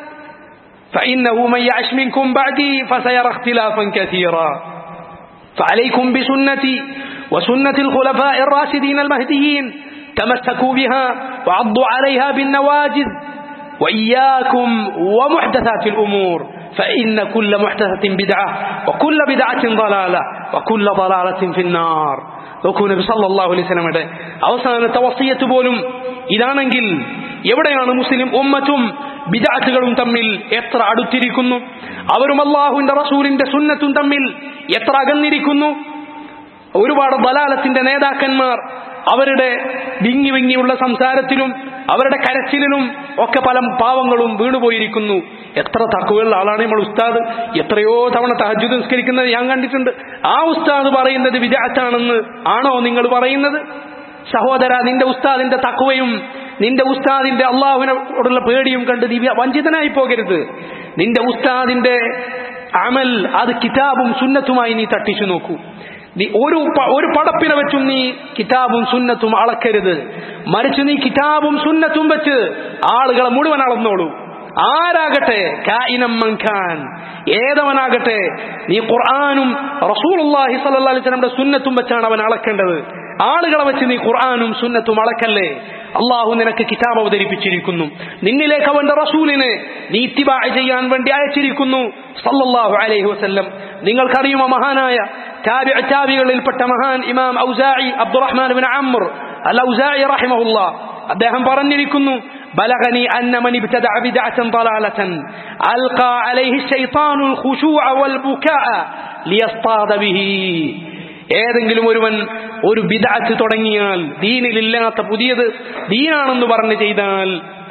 فإنه من يعش منكم بعدي فسيرى اختلافا كثيرا فعليكم بسنتي وسنة الخلفاء الراشدين المهديين تمسكوا بها وعضوا عليها بالنواجذ وإياكم ومحدثات الأمور فإن كل محدثة بدعة وكل بدعة ضلالة وكل ضلالة في النار നോക്കൂ നബി സല്ലല്ലാഹു അലൈഹി വസല്ലമയുടെ അവസാനത്തെ വസിയത്ത് പോലും ഇതാണെങ്കിൽ എവിടെയാണ് മുസ്ലിം ഉമ്മത്തും ബിദാത്തുകളും തമ്മിൽ എത്ര അടുത്തിരിക്കുന്നു അവരും അള്ളാഹുവിന്റെ റസൂലിന്റെ സുന്നത്തും തമ്മിൽ എത്ര അകന്നിരിക്കുന്നു ഒരുപാട് ബലാലത്തിന്റെ നേതാക്കന്മാർ അവരുടെ വിങ്ങി വിങ്ങിയുള്ള സംസാരത്തിലും അവരുടെ കരച്ചിലിലും ഒക്കെ പല പാവങ്ങളും വീണുപോയിരിക്കുന്നു എത്ര തക്കുവയുള്ള ആളാണ് നമ്മൾ ഉസ്താദ് എത്രയോ തവണ തഹജുദ് നിസ്കരിക്കുന്നത് ഞാൻ കണ്ടിട്ടുണ്ട് ആ ഉസ്താദ് പറയുന്നത് വിദാറ്റാണെന്ന് ആണോ നിങ്ങൾ പറയുന്നത് സഹോദര നിന്റെ ഉസ്താദിന്റെ തക്കുവയും നിന്റെ ഉസ്താദിന്റെ അള്ളാഹുവിനോടുള്ള പേടിയും കണ്ട് നീ വഞ്ചിതനായി പോകരുത് നിന്റെ ഉസ്താദിന്റെ അമൽ അത് കിതാബും സുന്നത്തുമായി നീ തട്ടിച്ചു നോക്കൂ നീ ഒരു പ- ഒരു പടപ്പിനെ വെച്ചും നീ കിതാബും സുന്നത്തും അളക്കരുത് മറിച്ച് നീ കിതാബും സുന്നത്തും വെച്ച് ആളുകളെ മുഴുവൻ അളന്നോളൂ ആരാകട്ടെ കായിനം മൻഖാൻ ഏതവനാകട്ടെ നീ ഖുർആാനും റസൂലുള്ളാഹി സ്വല്ലല്ലാഹി അലൈഹി വസല്ലമയുടെ സുന്നത്തും വെച്ചാണ് അവൻ അളക്കേണ്ടത് ആളുകളെ വെച്ച് നീ ഖുർആാനും സുന്നത്തും അളക്കല്ലേ അള്ളാഹു നിനക്ക് കിതാബ് അവതരിപ്പിച്ചിരിക്കുന്നു നിന്നിലേക്ക് അവന്റെ റസൂലിനെ നീ ഇത്തിബാ ചെയ്യാൻ വേണ്ടി അയച്ചിരിക്കുന്നു സല്ലല്ലാഹു അലൈഹി വസല്ലം നിങ്ങൾക്കറിയുമോ മഹാനായ താബിഅ താബികളിൽപ്പെട്ട മഹാൻ Imam Awzai Abdurrahman bin Amr al Awzai റഹിമഹുല്ലാ അദ്ദേഹം പറഞ്ഞിരിക്കുന്നു بلغني أن من ابتدع بدعة ضلالة ألقى عليه الشيطان الخشوع والبكاء ليصطاد به ഏതെങ്കിലും ഒരുവൻ ഒരു ബിദാറ്റ് തുടങ്ങിയാൽ ദീനിലില്ലാത്ത പുതിയത് ദീനാണെന്ന് പറഞ്ഞ് ചെയ്താൽ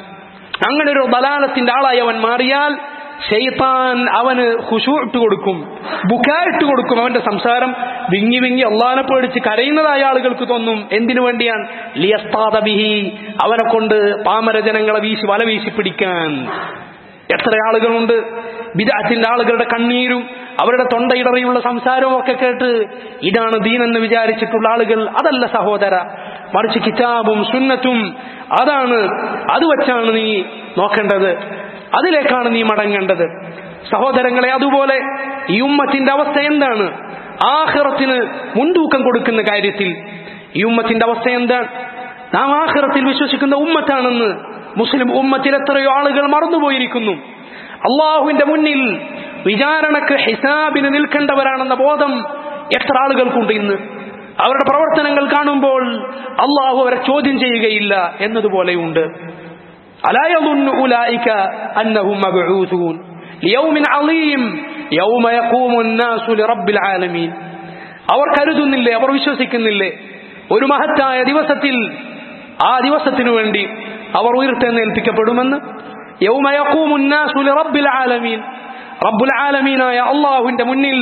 അങ്ങനെ ഒരു ബലാലത്തിന്റെ ആളായി അവൻ മാറിയാൽ ഷെയ്ത്താൻ അവന് ഹുഷൂട്ട് കൊടുക്കും ബുക്കായിട്ട് കൊടുക്കും അവന്റെ സംസാരം വിങ്ങി വിങ്ങി അള്ളാനെ പേടിച്ച് കരയുന്നതായ ആളുകൾക്ക് തോന്നും എന്തിനു വേണ്ടിയാണ് ലിയസ്താദ ബിഹി അവനെ കൊണ്ട് പാമരജനങ്ങളെ വീശി വല വീശി പിടിക്കാൻ എത്ര ആളുകളുണ്ട് ബിദാത്തിന്റെ ആളുകളുടെ കണ്ണീരും അവരുടെ തൊണ്ടയിടറിയുള്ള സംസാരവും ഒക്കെ കേട്ട് ഇതാണ് ദീനെന്ന് വിചാരിച്ചിട്ടുള്ള ആളുകൾ അതല്ല സഹോദര മറിച്ച് കിതാബും സുന്നത്തും അതാണ് അത് വെച്ചാണ് നീ നോക്കേണ്ടത് അതിലേക്കാണ് നീ മടങ്ങേണ്ടത് സഹോദരങ്ങളെ അതുപോലെ ഈ ഉമ്മത്തിന്റെ അവസ്ഥ എന്താണ് ആഹ്റത്തിന് മുൻതൂക്കം കൊടുക്കുന്ന കാര്യത്തിൽ ഈ ഉമ്മത്തിന്റെ അവസ്ഥ എന്താണ് നാം ആഹ്റത്തിൽ വിശ്വസിക്കുന്ന ഉമ്മത്താണെന്ന് മുസ്ലിം ഉമ്മത്തിൽ എത്രയോ ആളുകൾ മറന്നുപോയിരിക്കുന്നു അള്ളാഹുവിന്റെ മുന്നിൽ വിചാരണക്ക് ഹിസാബിന് നിൽക്കേണ്ടവരാണെന്ന ബോധം എത്ര ആളുകൾക്കുണ്ട് ഇന്ന് അവരുടെ പ്രവർത്തനങ്ങൾ കാണുമ്പോൾ അള്ളാഹു അവരെ ചോദ്യം ചെയ്യുകയില്ല എന്നതുപോലെയുണ്ട് ألا يظن أولئك أنهم مبعوثون ليوم عظيم يوم يقوم الناس لرب العالمين അവർ കരുതുന്നില്ലേ അവർ വിശ്വസിക്കുന്നില്ലേ ഒരു മഹത്തായ ദിവസത്തിൽ ആ ദിവസത്തിനു വേണ്ടി അവർ ഉയർത്തെന്നേൽപ്പിക്കപ്പെടുമെന്ന് യൗമ യഖൂമു الناس لرب العالمين റബ്ബുൽ ആലമീനായ അള്ളാഹുവിന്റെ മുന്നിൽ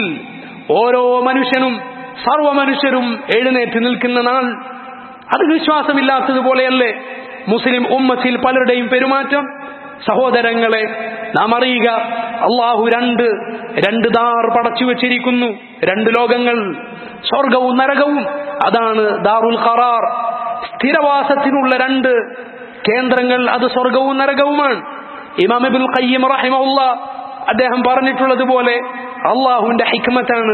ഓരോ മനുഷ്യനും സർവ മനുഷ്യരും എഴുന്നേറ്റ് നിൽക്കുന്ന നാൾ അത് വിശ്വാസമില്ലാത്തതുപോലെയല്ലേ മുസ്ലിം ഉമ്മത്തിൽ പലരുടെയും പെരുമാറ്റം സഹോദരങ്ങളെ നാം അറിയുക അള്ളാഹു രണ്ട് രണ്ട് ദാർ പടച്ചു വെച്ചിരിക്കുന്നു രണ്ട് ലോകങ്ങൾ സ്വർഗവും നരകവും അതാണ് ദാറുൽ ഖറാർ സ്ഥിരവാസത്തിനുള്ള രണ്ട് കേന്ദ്രങ്ങൾ അത് സ്വർഗവും നരകവുമാണ് ഇമാം ഇബുൽ ഖയ്യിം റഹിമഉള്ള അദ്ദേഹം പറഞ്ഞിട്ടുള്ളതുപോലെ അള്ളാഹുവിന്റെ ഹിക്മത്താണ്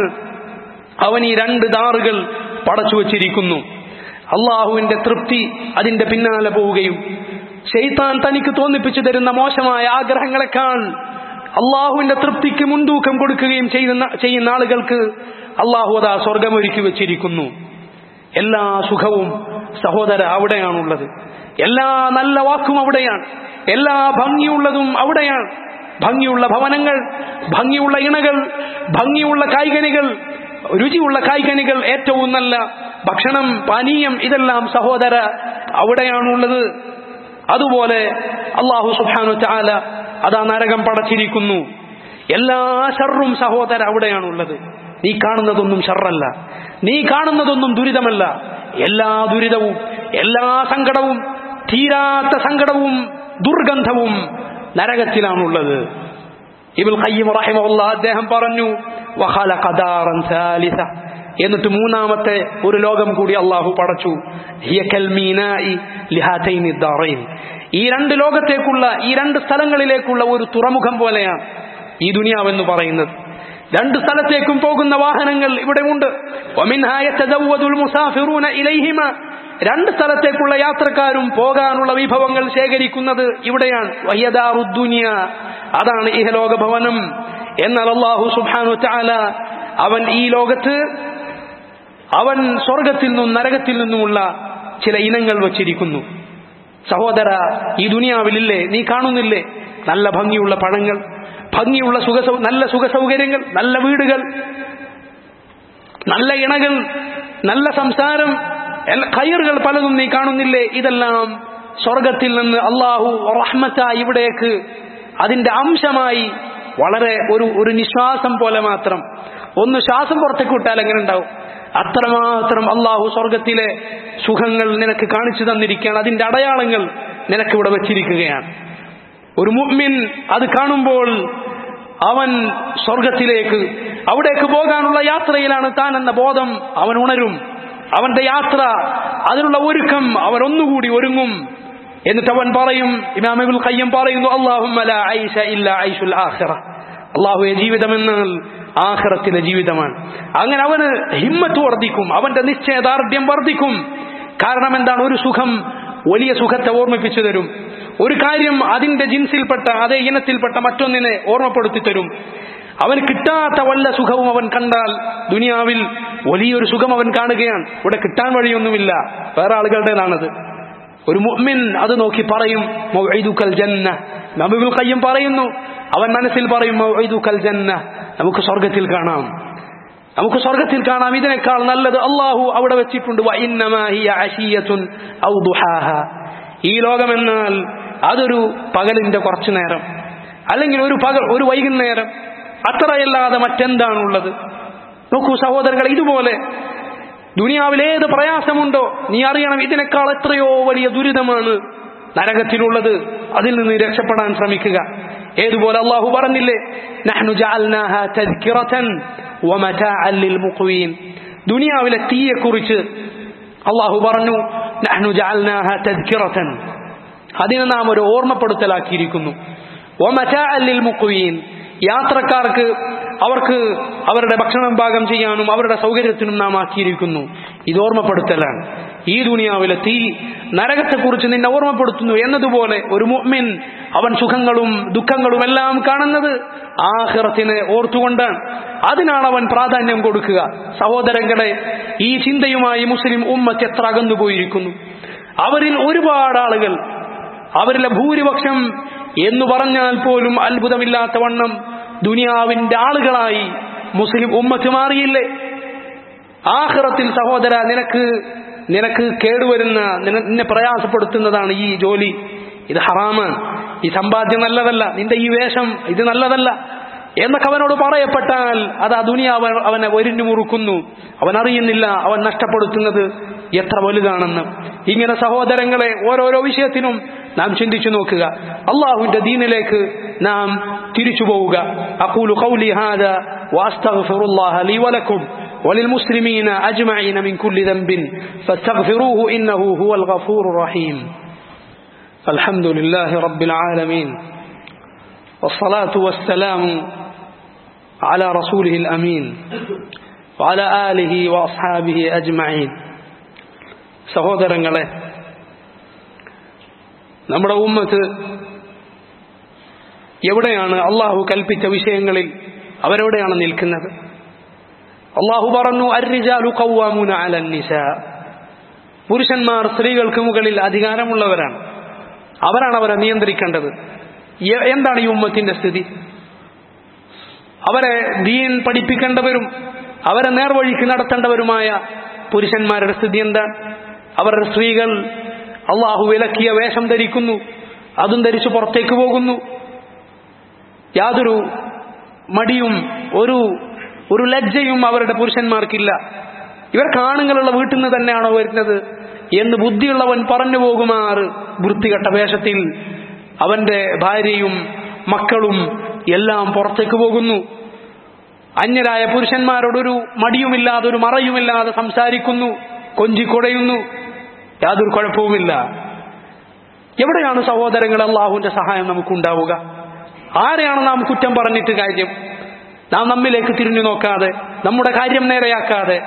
അവൻ ഈ രണ്ട് ദാറുകൾ പടച്ചു വച്ചിരിക്കുന്നു അള്ളാഹുവിന്റെ തൃപ്തി അതിന്റെ പിന്നാലെ പോവുകയും ഷെയ്ത്താൻ തനിക്ക് തോന്നിപ്പിച്ചു തരുന്ന മോശമായ ആഗ്രഹങ്ങളെക്കാൾ അള്ളാഹുവിന്റെ തൃപ്തിക്ക് മുൻതൂക്കം കൊടുക്കുകയും ചെയ്യുന്ന ചെയ്യുന്ന ആളുകൾക്ക് അള്ളാഹു അതാ സ്വർഗമൊരുക്കി വെച്ചിരിക്കുന്നു എല്ലാ സുഖവും സഹോദര അവിടെയാണുള്ളത് എല്ലാ നല്ല വാക്കും അവിടെയാണ് എല്ലാ ഭംഗിയുള്ളതും അവിടെയാണ് ഭംഗിയുള്ള ഭവനങ്ങൾ ഭംഗിയുള്ള ഇണകൾ ഭംഗിയുള്ള കായികനികൾ രുചിയുള്ള കായികനികൾ ഏറ്റവും നല്ല ഭക്ഷണം പാനീയം ഇതെല്ലാം സഹോദര അവിടെയാണുള്ളത് അതുപോലെ അള്ളാഹു സുബാനു ചാല അതാ നരകം പടച്ചിരിക്കുന്നു എല്ലാ ഷർറും സഹോദര അവിടെയാണുള്ളത് നീ കാണുന്നതൊന്നും ഷർറല്ല നീ കാണുന്നതൊന്നും ദുരിതമല്ല എല്ലാ ദുരിതവും എല്ലാ സങ്കടവും തീരാത്ത സങ്കടവും ദുർഗന്ധവും നരകത്തിലാണുള്ളത് ഇബുൽ ഖയ്യിം റഹിമഹുല്ല അദ്ദേഹം പറഞ്ഞു വഖലഖ ദാറൻ സാലിസ എന്നിട്ട് മൂന്നാമത്തെ ഒരു ലോകം കൂടി അള്ളാഹു പടച്ചു ഹിയ കൽമീനായി ലിഹാതൈനി ദാറൈൻ ഈ രണ്ട് ലോകത്തേക്കുള്ള ഈ രണ്ട് സ്ഥലങ്ങളിലേക്കുള്ള ഒരു തുറമുഖം പോലെയാണ് ഈ ദുനിയാവെന്ന് പറയുന്നത് രണ്ട് സ്ഥലത്തേക്കും പോകുന്ന വാഹനങ്ങൾ ഇവിടെ ഉണ്ട് രണ്ട് സ്ഥലത്തേക്കുള്ള യാത്രക്കാരും പോകാനുള്ള വിഭവങ്ങൾ ശേഖരിക്കുന്നത് ഇവിടെയാണ് വയ്യദാറുദ്ദുനിയ അതാണ് ഇഹലോക ഭവനം എന്നാൽ അള്ളാഹു സുബാനു ചാല അവൻ ഈ ലോകത്ത് അവൻ സ്വർഗത്തിൽ നിന്നും നരകത്തിൽ നിന്നുമുള്ള ചില ഇനങ്ങൾ വച്ചിരിക്കുന്നു സഹോദര ഈ ദുനിയാവിലില്ലേ നീ കാണുന്നില്ലേ നല്ല ഭംഗിയുള്ള പഴങ്ങൾ ഭംഗിയുള്ള സുഖ നല്ല സുഖ സൗകര്യങ്ങൾ നല്ല വീടുകൾ നല്ല ഇണകൾ നല്ല സംസാരം കയറുകൾ പലതും നീ കാണുന്നില്ലേ ഇതെല്ലാം സ്വർഗത്തിൽ നിന്ന് അള്ളാഹു റഹ്മത്ത ഇവിടേക്ക് അതിന്റെ അംശമായി വളരെ ഒരു ഒരു നിശ്വാസം പോലെ മാത്രം ഒന്ന് ശ്വാസം പുറത്തേക്ക് വിട്ടാൽ എങ്ങനെ ഉണ്ടാവും അത്രമാത്രം അള്ളാഹു സ്വർഗത്തിലെ സുഖങ്ങൾ നിനക്ക് കാണിച്ചു തന്നിരിക്കുകയാണ് അതിന്റെ അടയാളങ്ങൾ നിനക്ക് ഇവിടെ വെച്ചിരിക്കുകയാണ് ഒരു മുഅ്മിൻ അത് കാണുമ്പോൾ അവൻ സ്വർഗത്തിലേക്ക് അവിടേക്ക് പോകാനുള്ള യാത്രയിലാണ് താൻ എന്ന ബോധം അവൻ ഉണരും അവന്റെ യാത്ര അതിനുള്ള ഒരുക്കം അവൻ ഒന്നുകൂടി ഒരുങ്ങും എന്നിട്ട് അവൻ പറയും ഇമാമുൽ ഖയ്യം പറയുന്നു അള്ളാഹുവെ ജീവിതമെന്നാൽ ആഖിറത്തിലെ ജീവിതമാണ് അങ്ങനെ അവന് ഹിമ്മത്ത് വർദ്ധിക്കും അവന്റെ നിശ്ചയദാർഢ്യം വർദ്ധിക്കും കാരണം എന്താണ് ഒരു സുഖം വലിയ സുഖത്തെ ഓർമ്മിപ്പിച്ചു തരും ഒരു കാര്യം അതിന്റെ ജിൻസിൽപ്പെട്ട അതേ ഇനത്തിൽപ്പെട്ട മറ്റൊന്നിനെ ഓർമ്മപ്പെടുത്തി തരും അവന് കിട്ടാത്ത വല്ല സുഖവും അവൻ കണ്ടാൽ ദുനിയാവിൽ വലിയൊരു സുഖം അവൻ കാണുകയാണ് ഇവിടെ കിട്ടാൻ വഴിയൊന്നുമില്ല വേറെ ആളുകളുടേതാണത് ഒരു മുഅ്മിൻ അത് നോക്കി പറയും മൗഇദുക്കൽ ജന്ന നബിബുൽ ഖയ്യം പറയുന്നു അവൻ മനസ്സിൽ പറയും മൗഇദുക്കൽ ജന്ന നമുക്ക് സ്വർഗത്തിൽ കാണാം നമുക്ക് സ്വർഗത്തിൽ കാണാം ഇതിനേക്കാൾ നല്ലത് അള്ളാഹു അവിടെ വെച്ചിട്ടുണ്ട് വ ഇന്നമാ ഹിയ അശിയത്തുൻ ഔ ദുഹാഹ. ഈ ലോകമെന്നാൽ അതൊരു പകലിന്റെ കുറച്ചു നേരം അല്ലെങ്കിൽ ഒരു പകൽ ഒരു വൈകുന്നേരം അത്രയല്ലാതെ മറ്റെന്താണുള്ളത് നോക്കൂ സഹോദരങ്ങൾ ഇതുപോലെ ദുനിയാവിൽ ഏത് പ്രയാസമുണ്ടോ നീ അറിയണം ഇതിനേക്കാൾ എത്രയോ വലിയ ദുരിതമാണ് നരകത്തിലുള്ളത് അതിൽ നിന്ന് രക്ഷപ്പെടാൻ ശ്രമിക്കുക ഏതുപോലെ അള്ളാഹു പറഞ്ഞില്ലേ നഹ്നു ജഅൽനാഹ തദ്കിറതൻ വമതാഅൻ ലിൽമുഖ്വീൻ ദുനിയാവിലെ തീയെക്കുറിച്ച് അള്ളാഹു പറഞ്ഞു നഹ്നു ജഅൽനാഹ തദ്കിറതൻ അതിനെ നാം ഒരു ഓർമ്മപ്പെടുത്തലാക്കിയിരിക്കുന്നു വമതാഅൻ ലിൽമുഖ്വീൻ യാത്രക്കാർക്ക് അവർക്ക് അവരുടെ ഭക്ഷണം പാകം ചെയ്യാനും അവരുടെ സൗകര്യത്തിനും നാം ആക്കിയിരിക്കുന്നു ഇത് ഓർമ്മപ്പെടുത്തലാണ് ഈ ദുനിയാവിലെ തീ നരകത്തെക്കുറിച്ച് നിന്നെ ഓർമ്മപ്പെടുത്തുന്നു എന്നതുപോലെ ഒരു മുഅ്മിൻ അവൻ സുഖങ്ങളും ദുഃഖങ്ങളും എല്ലാം കാണുന്നത് ആഹിറത്തിനെ ഓർത്തുകൊണ്ടാണ് അതിനാണ് അവൻ പ്രാധാന്യം കൊടുക്കുക സഹോദരങ്ങളെ ഈ ചിന്തയുമായി മുസ്ലിം ഉമ്മത്ത് എത്ര അകന്നുപോയിരിക്കുന്നു അവരിൽ ഒരുപാട് ആളുകൾ അവരിലെ ഭൂരിപക്ഷം എന്ന് പറഞ്ഞാൽ പോലും അത്ഭുതമില്ലാത്ത വണ്ണം ദുനിയാവിന്റെ ആളുകളായി മുസ്ലിം ഉമ്മത്ത് മാറിയില്ലേ ആഹ്റത്തിൽ സഹോദര നിനക്ക് നിനക്ക് കേടുവരുന്ന നിന- നിന്നെ പ്രയാസപ്പെടുത്തുന്നതാണ് ഈ ജോലി ഇത് ഹറാമാണ് ഈ സമ്പാദ്യം നല്ലതല്ല നിന്റെ ഈ വേഷം ഇത് നല്ലതല്ല എന്നൊക്കെ അവനോട് പറയപ്പെട്ടാൽ അത് ആ ദുനിയാവ് അവനെ ഒരിഞ്ഞു മുറുക്കുന്നു അവൻ അറിയുന്നില്ല അവൻ നഷ്ടപ്പെടുത്തുന്നത് എത്ര വലുതാണെന്ന് ഇങ്ങനെ സഹോദരങ്ങളെ ഓരോരോ വിഷയത്തിനും നാം ചിന്തിച്ചു നോക്കുക അള്ളാഹുവിന്റെ ദീനിലേക്ക് നാം തിരിച്ചു പോവുക അഖൂലു ഖൗലി ഹാദാ വഅസ്തഗ്ഫിറുല്ലാഹ ലീ വലക്കും وللمسلمين أجمعين من كل ذنب فاستغفروه إنه هو الغفور الرحيم الحمد لله رب العالمين والصلاة والسلام على رسوله الأمين وعلى آله وأصحابه أجمعين സഹോദരങ്ങളെ നമ്മുടെ ഉമ്മത്ത് എവിടെയാണ് അള്ളാഹു കൽപ്പിച്ച വിഷയങ്ങളിൽ അവരെവിടെയാണ് നിൽക്കുന്നത് അള്ളാഹു പറഞ്ഞു അരിജാലു കൗവാമുന അലന്നിസ പുരുഷന്മാർ സ്ത്രീകൾക്ക് മുകളിൽ അധികാരമുള്ളവരാണ് അവരാണ് അവരെ നിയന്ത്രിക്കേണ്ടത് എ- എന്താണ് ഈ ഉമ്മത്തിന്റെ സ്ഥിതി അവരെ ദീൻ പഠിപ്പിക്കേണ്ടവരും അവരെ നേർവഴിക്ക് നടത്തേണ്ടവരുമായ പുരുഷന്മാരുടെ സ്ഥിതി എന്താണ് അവരുടെ സ്ത്രീകൾ അള്ളാഹു വിലക്കിയ വേഷം ധരിക്കുന്നു അതും ധരിച്ചു പുറത്തേക്ക് പോകുന്നു യാതൊരു മടിയും ഒരു ഒരു ലജ്ജയും അവരുടെ പുരുഷന്മാർക്കില്ല ഇവർ കാണുങ്ങളുള്ള വീട്ടിൽ നിന്ന് തന്നെയാണോ വരുന്നത് എന്ന് ബുദ്ധിയുള്ളവൻ പറഞ്ഞു പോകുമാറ് വൃത്തികെട്ട വേഷത്തിൽ അവന്റെ ഭാര്യയും മക്കളും എല്ലാം പുറത്തേക്ക് പോകുന്നു അന്യരായ പുരുഷന്മാരോടൊരു മടിയുമില്ലാതെ ഒരു മറയുമില്ലാതെ സംസാരിക്കുന്നു കൊഞ്ചിക്കുടയുന്നു യാതൊരു കുഴപ്പവുമില്ല എവിടെയാണ് സഹോദരങ്ങൾ അള്ളാഹുവിന്റെ സഹായം നമുക്കുണ്ടാവുക ആരെയാണ് നാം കുറ്റം പറഞ്ഞിട്ട് കാര്യം നാം നമ്മിലേക്ക് തിരിഞ്ഞു നോക്കാതെ നമ്മുടെ കാര്യം നേരെയാക്കാതെ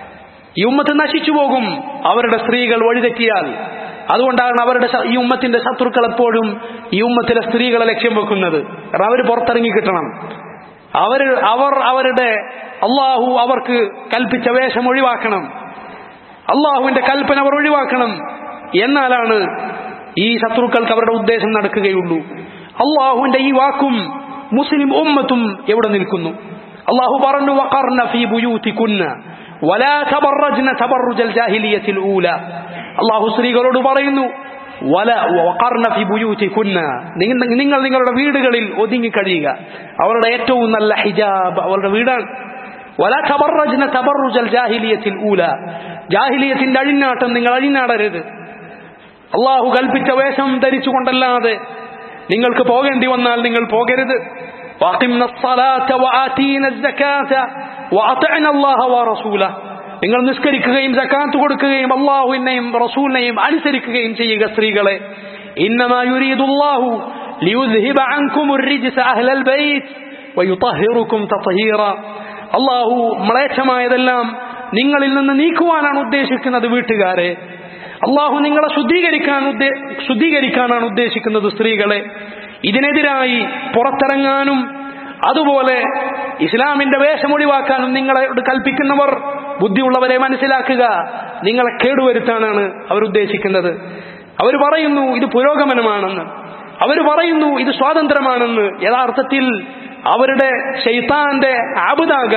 ഈ ഉമ്മത്ത് നശിച്ചു പോകും അവരുടെ സ്ത്രീകൾ വഴിതെറ്റിയാൽ അതുകൊണ്ടാണ് അവരുടെ ശ- ഈ ഉമ്മത്തിന്റെ ശത്രുക്കൾ എപ്പോഴും ഈ ഉമ്മത്തിലെ സ്ത്രീകളെ ലക്ഷ്യം വെക്കുന്നത് കാരണം അവർ പുറത്തിറങ്ങി കിട്ടണം അവർ അവർ അവരുടെ അള്ളാഹു അവർക്ക് കൽപ്പിച്ച വേഷം ഒഴിവാക്കണം അള്ളാഹുവിന്റെ കൽപ്പന അവർ ഒഴിവാക്കണം എന്നാലാണ് ഈ ശത്രുക്കൾക്ക് അവരുടെ ഉദ്ദേശം നടക്കുകയുള്ളൂ അള്ളാഹുവിന്റെ ഈ വാക്കും മുസ്ലിം ഉമ്മത്തും എവിടെ നിൽക്കുന്നു അള്ളാഹു പറഞ്ഞു വഖർന ഫീ ബുയൂതികുന്ന വലാ തബറജ്ന തബറുജൽ ജാഹിലിയത്തിൽ ഊല അള്ളാഹു സ്ത്രീകളോട് പറയുന്നു വല വഖർന ഫീ ബുയൂതികുന്ന നിങ്ങൾ നിങ്ങൾ നിങ്ങളുടെ വീടുകളിൽ ഒതുങ്ങി കഴിയുക അവരുടെ ഏറ്റവും നല്ല ഹിജാബ് അവരുടെ വീടാണ് വല തബറജ്ന തബറുജൽ ജാഹിലിയത്തിൽ ഊല ജാഹിലിയത്തിന്റെ അഴിഞ്ഞാട്ടം നിങ്ങൾ അഴിഞ്ഞാടരുത് അള്ളാഹു കൽപ്പിച്ച വേഷം ധരിച്ചുകൊണ്ടല്ലാതെ നിങ്ങൾക്ക് പോകേണ്ടി വന്നാൽ നിങ്ങൾ പോകരുത് وأقمنا الصلاة وآتينا الزكاة وأطعنا الله ورسوله നിങ്ങൾ നിസ്കരിക്കുകയും സക്കാത്ത് കൊടുക്കുകയും അള്ളാഹുവിനെയും റസൂലിനെയും അനുസരിക്കുകയും ചെയ്യുക സ്ത്രീകളെ إنما يريد الله ليذهب عنكم الرجس أهل البيت ويطهركم تطهيرا അള്ളാഹു മ്ലേച്ഛമായതെല്ലാം നിങ്ങളിൽ നിന്ന് നീക്കുവാനാണ് ഉദ്ദേശിക്കുന്നത് വീട്ടുകാരെ അള്ളാഹു നിങ്ങളെ ശുദ്ധീകരിക്കാൻ ഉദ്ദേ ശുദ്ധീകരിക്കാനാണ് ഉദ്ദേശിക്കുന്നത് സ്ത്രീകളെ ഇതിനെതിരായി പുറത്തിറങ്ങാനും അതുപോലെ ഇസ്ലാമിന്റെ വേഷം ഒഴിവാക്കാനും നിങ്ങളോട് കൽപ്പിക്കുന്നവർ ബുദ്ധിയുള്ളവരെ മനസ്സിലാക്കുക നിങ്ങളെ കേടുവരുത്താനാണ് അവർ ഉദ്ദേശിക്കുന്നത് അവർ പറയുന്നു ഇത് പുരോഗമനമാണെന്ന് അവർ പറയുന്നു ഇത് സ്വാതന്ത്ര്യമാണെന്ന് യഥാർത്ഥത്തിൽ അവരുടെ ഷെയ്ത്താന്റെ ആബുദാകാൻ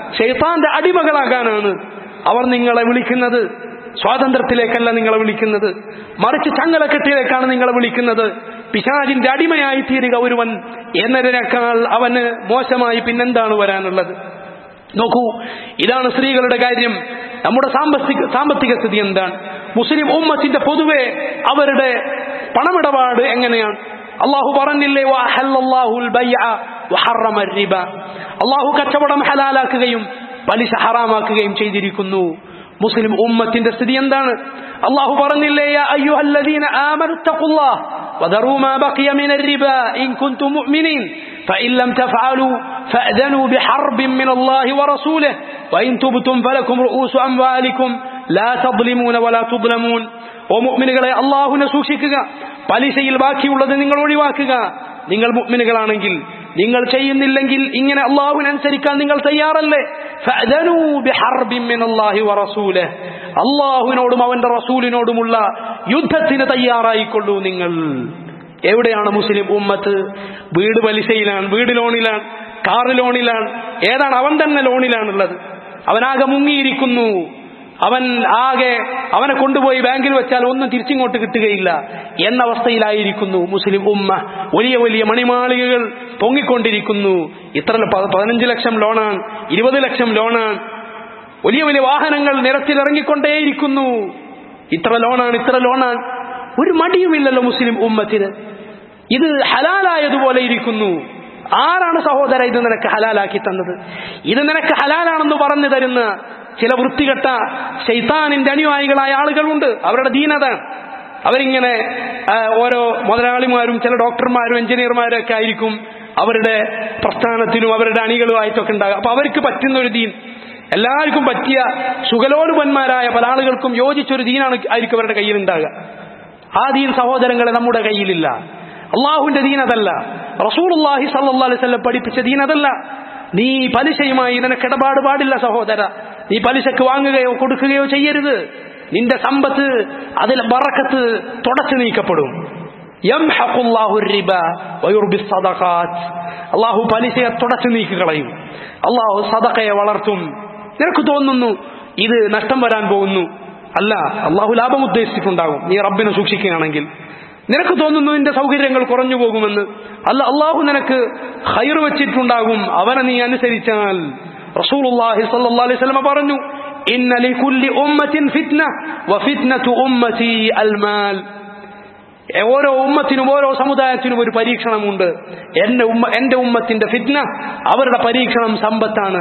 ഷെയ്ത്താന്റെ അടിമകളാകാനാണ് അവർ നിങ്ങളെ വിളിക്കുന്നത് സ്വാതന്ത്ര്യത്തിലേക്കല്ല നിങ്ങളെ വിളിക്കുന്നത് മറിച്ച് ചങ്ങലക്കെട്ടിലേക്കാണ് നിങ്ങളെ വിളിക്കുന്നത് പിശാജിന്റെ അടിമയായി തീരുക ഒരുവൻ എന്നതിനേക്കാൾ അവന് മോശമായി പിന്നെന്താണ് വരാനുള്ളത് നോക്കൂ ഇതാണ് സ്ത്രീകളുടെ കാര്യം നമ്മുടെ സാമ്പത്തിക സാമ്പത്തിക സ്ഥിതി എന്താണ് മുസ്ലിം ഉമ്മത്തിന്റെ പൊതുവെ അവരുടെ പണമിടപാട് എങ്ങനെയാണ് അള്ളാഹു പറഞ്ഞില്ലേ അള്ളാഹു കച്ചവടം ഹലാലാക്കുകയും പലിശ ഹറാമാക്കുകയും ചെയ്തിരിക്കുന്നു മുസ്ലിം ഉമ്മത്തിന്റെ സ്ഥിതി എന്താണ് അള്ളാഹു പറഞ്ഞില്ലേ അയ്യുഹല്ലദീന ആമനുത്തഖുല്ലാഹ് وذروا ما بقي من الربا إن كنتم مؤمنين فإن لم تفعلوا فأذنوا بحرب من الله ورسوله وإن تبتم فلكم رؤوس أموالكم لا تظلمون ولا تظلمون ومؤمنകളെ അള്ളാഹുനെ സൂക്ഷിക്കുക പലിശയിൽ ബാക്കിയുള്ളത് നിങ്ങൾ ഒഴിവാക്കുക നിങ്ങൾ മുഅ്മിനുകളാണെങ്കിൽ നിങ്ങൾ ചെയ്യുന്നില്ലെങ്കിൽ ഇങ്ങനെ അള്ളാഹുവിനനുസരിക്കാൻ നിങ്ങൾ തയ്യാറല്ലേ അള്ളാഹുവിനോടും അവന്റെ റസൂലിനോടുമുള്ള യുദ്ധത്തിന് തയ്യാറായിക്കൊള്ളൂ നിങ്ങൾ എവിടെയാണ് മുസ്ലിം ഉമ്മത്ത് വീട് പലിശയിലാണ് വീട് ലോണിലാണ് കാറ് ലോണിലാണ് ഏതാണ് അവൻ തന്നെ ലോണിലാണുള്ളത് അവനാകെ മുങ്ങിയിരിക്കുന്നു അവൻ ആകെ അവനെ കൊണ്ടുപോയി ബാങ്കിൽ വെച്ചാൽ ഒന്നും തിരിച്ചിങ്ങോട്ട് കിട്ടുകയില്ല എന്ന അവസ്ഥയിലായിരിക്കുന്നു മുസ്ലിം ഉമ്മ വലിയ വലിയ മണിമാളികകൾ പൊങ്ങിക്കൊണ്ടിരിക്കുന്നു ഇത്ര പതിനഞ്ച് ലക്ഷം ലോണാണ് ഇരുപത് ലക്ഷം ലോണാണ് വലിയ വലിയ വാഹനങ്ങൾ നിരത്തിലിറങ്ങിക്കൊണ്ടേയിരിക്കുന്നു ഇത്ര ലോണാണ് ഇത്ര ലോണാണ് ഒരു മടിയുമില്ലല്ലോ മുസ്ലിം ഉമ്മത്തിന് ഇത് ഹലാലായതുപോലെ ഇരിക്കുന്നു ആരാണ് സഹോദര ഇത് നിനക്ക് ഹലാലാക്കി തന്നത് ഇത് നിനക്ക് ഹലാലാണെന്ന് പറഞ്ഞു തരുന്ന ചില വൃത്തികെട്ട ശൈത്താനിന്റെ അനുയായികളായ ആളുകളുണ്ട് അവരുടെ ദീനതാണ് അവരിങ്ങനെ ഓരോ മുതലാളിമാരും ചില ഡോക്ടർമാരും എഞ്ചിനീയർമാരും ഒക്കെ ആയിരിക്കും അവരുടെ പ്രസ്ഥാനത്തിനും അവരുടെ അണികളുമായിട്ടൊക്കെ ഉണ്ടാകുക അപ്പൊ അവർക്ക് പറ്റുന്ന ഒരു ദീൻ എല്ലാവർക്കും പറ്റിയ സുഖലോലുപന്മാരായ പല ആളുകൾക്കും യോജിച്ചൊരു ദീനാണ് ആയിരിക്കും അവരുടെ കയ്യിൽ ഉണ്ടാകുക ആ ദീൻ സഹോദരങ്ങളെ നമ്മുടെ കയ്യിലില്ല അള്ളാഹുവിന്റെ ദീൻ അതല്ല റസൂലുള്ളാഹി സല്ലല്ലാഹു അലൈഹി വസല്ലം പഠിപ്പിച്ച ദീൻ അതല്ല നീ പലിശയുമായി നിനക്ക് ഇടപാട് പാടില്ല സഹോദര നീ പലിശക്ക് വാങ്ങുകയോ കൊടുക്കുകയോ ചെയ്യരുത് നിന്റെ സമ്പത്ത് അതിൽ ബറക്കത്ത് തുടച്ചു നീക്കപ്പെടും അള്ളാഹു പലിശയെ തുടച്ചു നീക്കി കളയും അള്ളാഹു സദക്കയെ വളർത്തും നിനക്ക് തോന്നുന്നു ഇത് നഷ്ടം വരാൻ പോകുന്നു അല്ല അള്ളാഹു ലാഭം ഉദ്ദേശിച്ചിട്ടുണ്ടാകും നീ റബ്ബിനെ സൂക്ഷിക്കുകയാണെങ്കിൽ നിനക്ക് തോന്നുന്നു നിന്റെ സൗകര്യങ്ങൾ കുറഞ്ഞു പോകുമെന്ന് അല്ല അള്ളാഹു നിനക്ക് ഹൈർ വെച്ചിട്ടുണ്ടാകും അവനെ നീ അനുസരിച്ചാൽ റസൂലുള്ളാഹി സ്വല്ലല്ലാഹു അലൈഹി വസല്ലം പറഞ്ഞു ഇന്ന ലികുല്ലി ഉമ്മത്തിൻ ഫിത്ന വഫിത്നതു ഉമ്മതി അൽമാൽ ഓരോ ഉമ്മത്തിനും ഓരോ സമുദായത്തിനും ഒരു പരീക്ഷണമുണ്ട് എന്റെ ഉമ്മ എന്റെ ഉമ്മത്തിന്റെ ഫിത്ന അവരുടെ പരീക്ഷണം സമ്പത്താണ്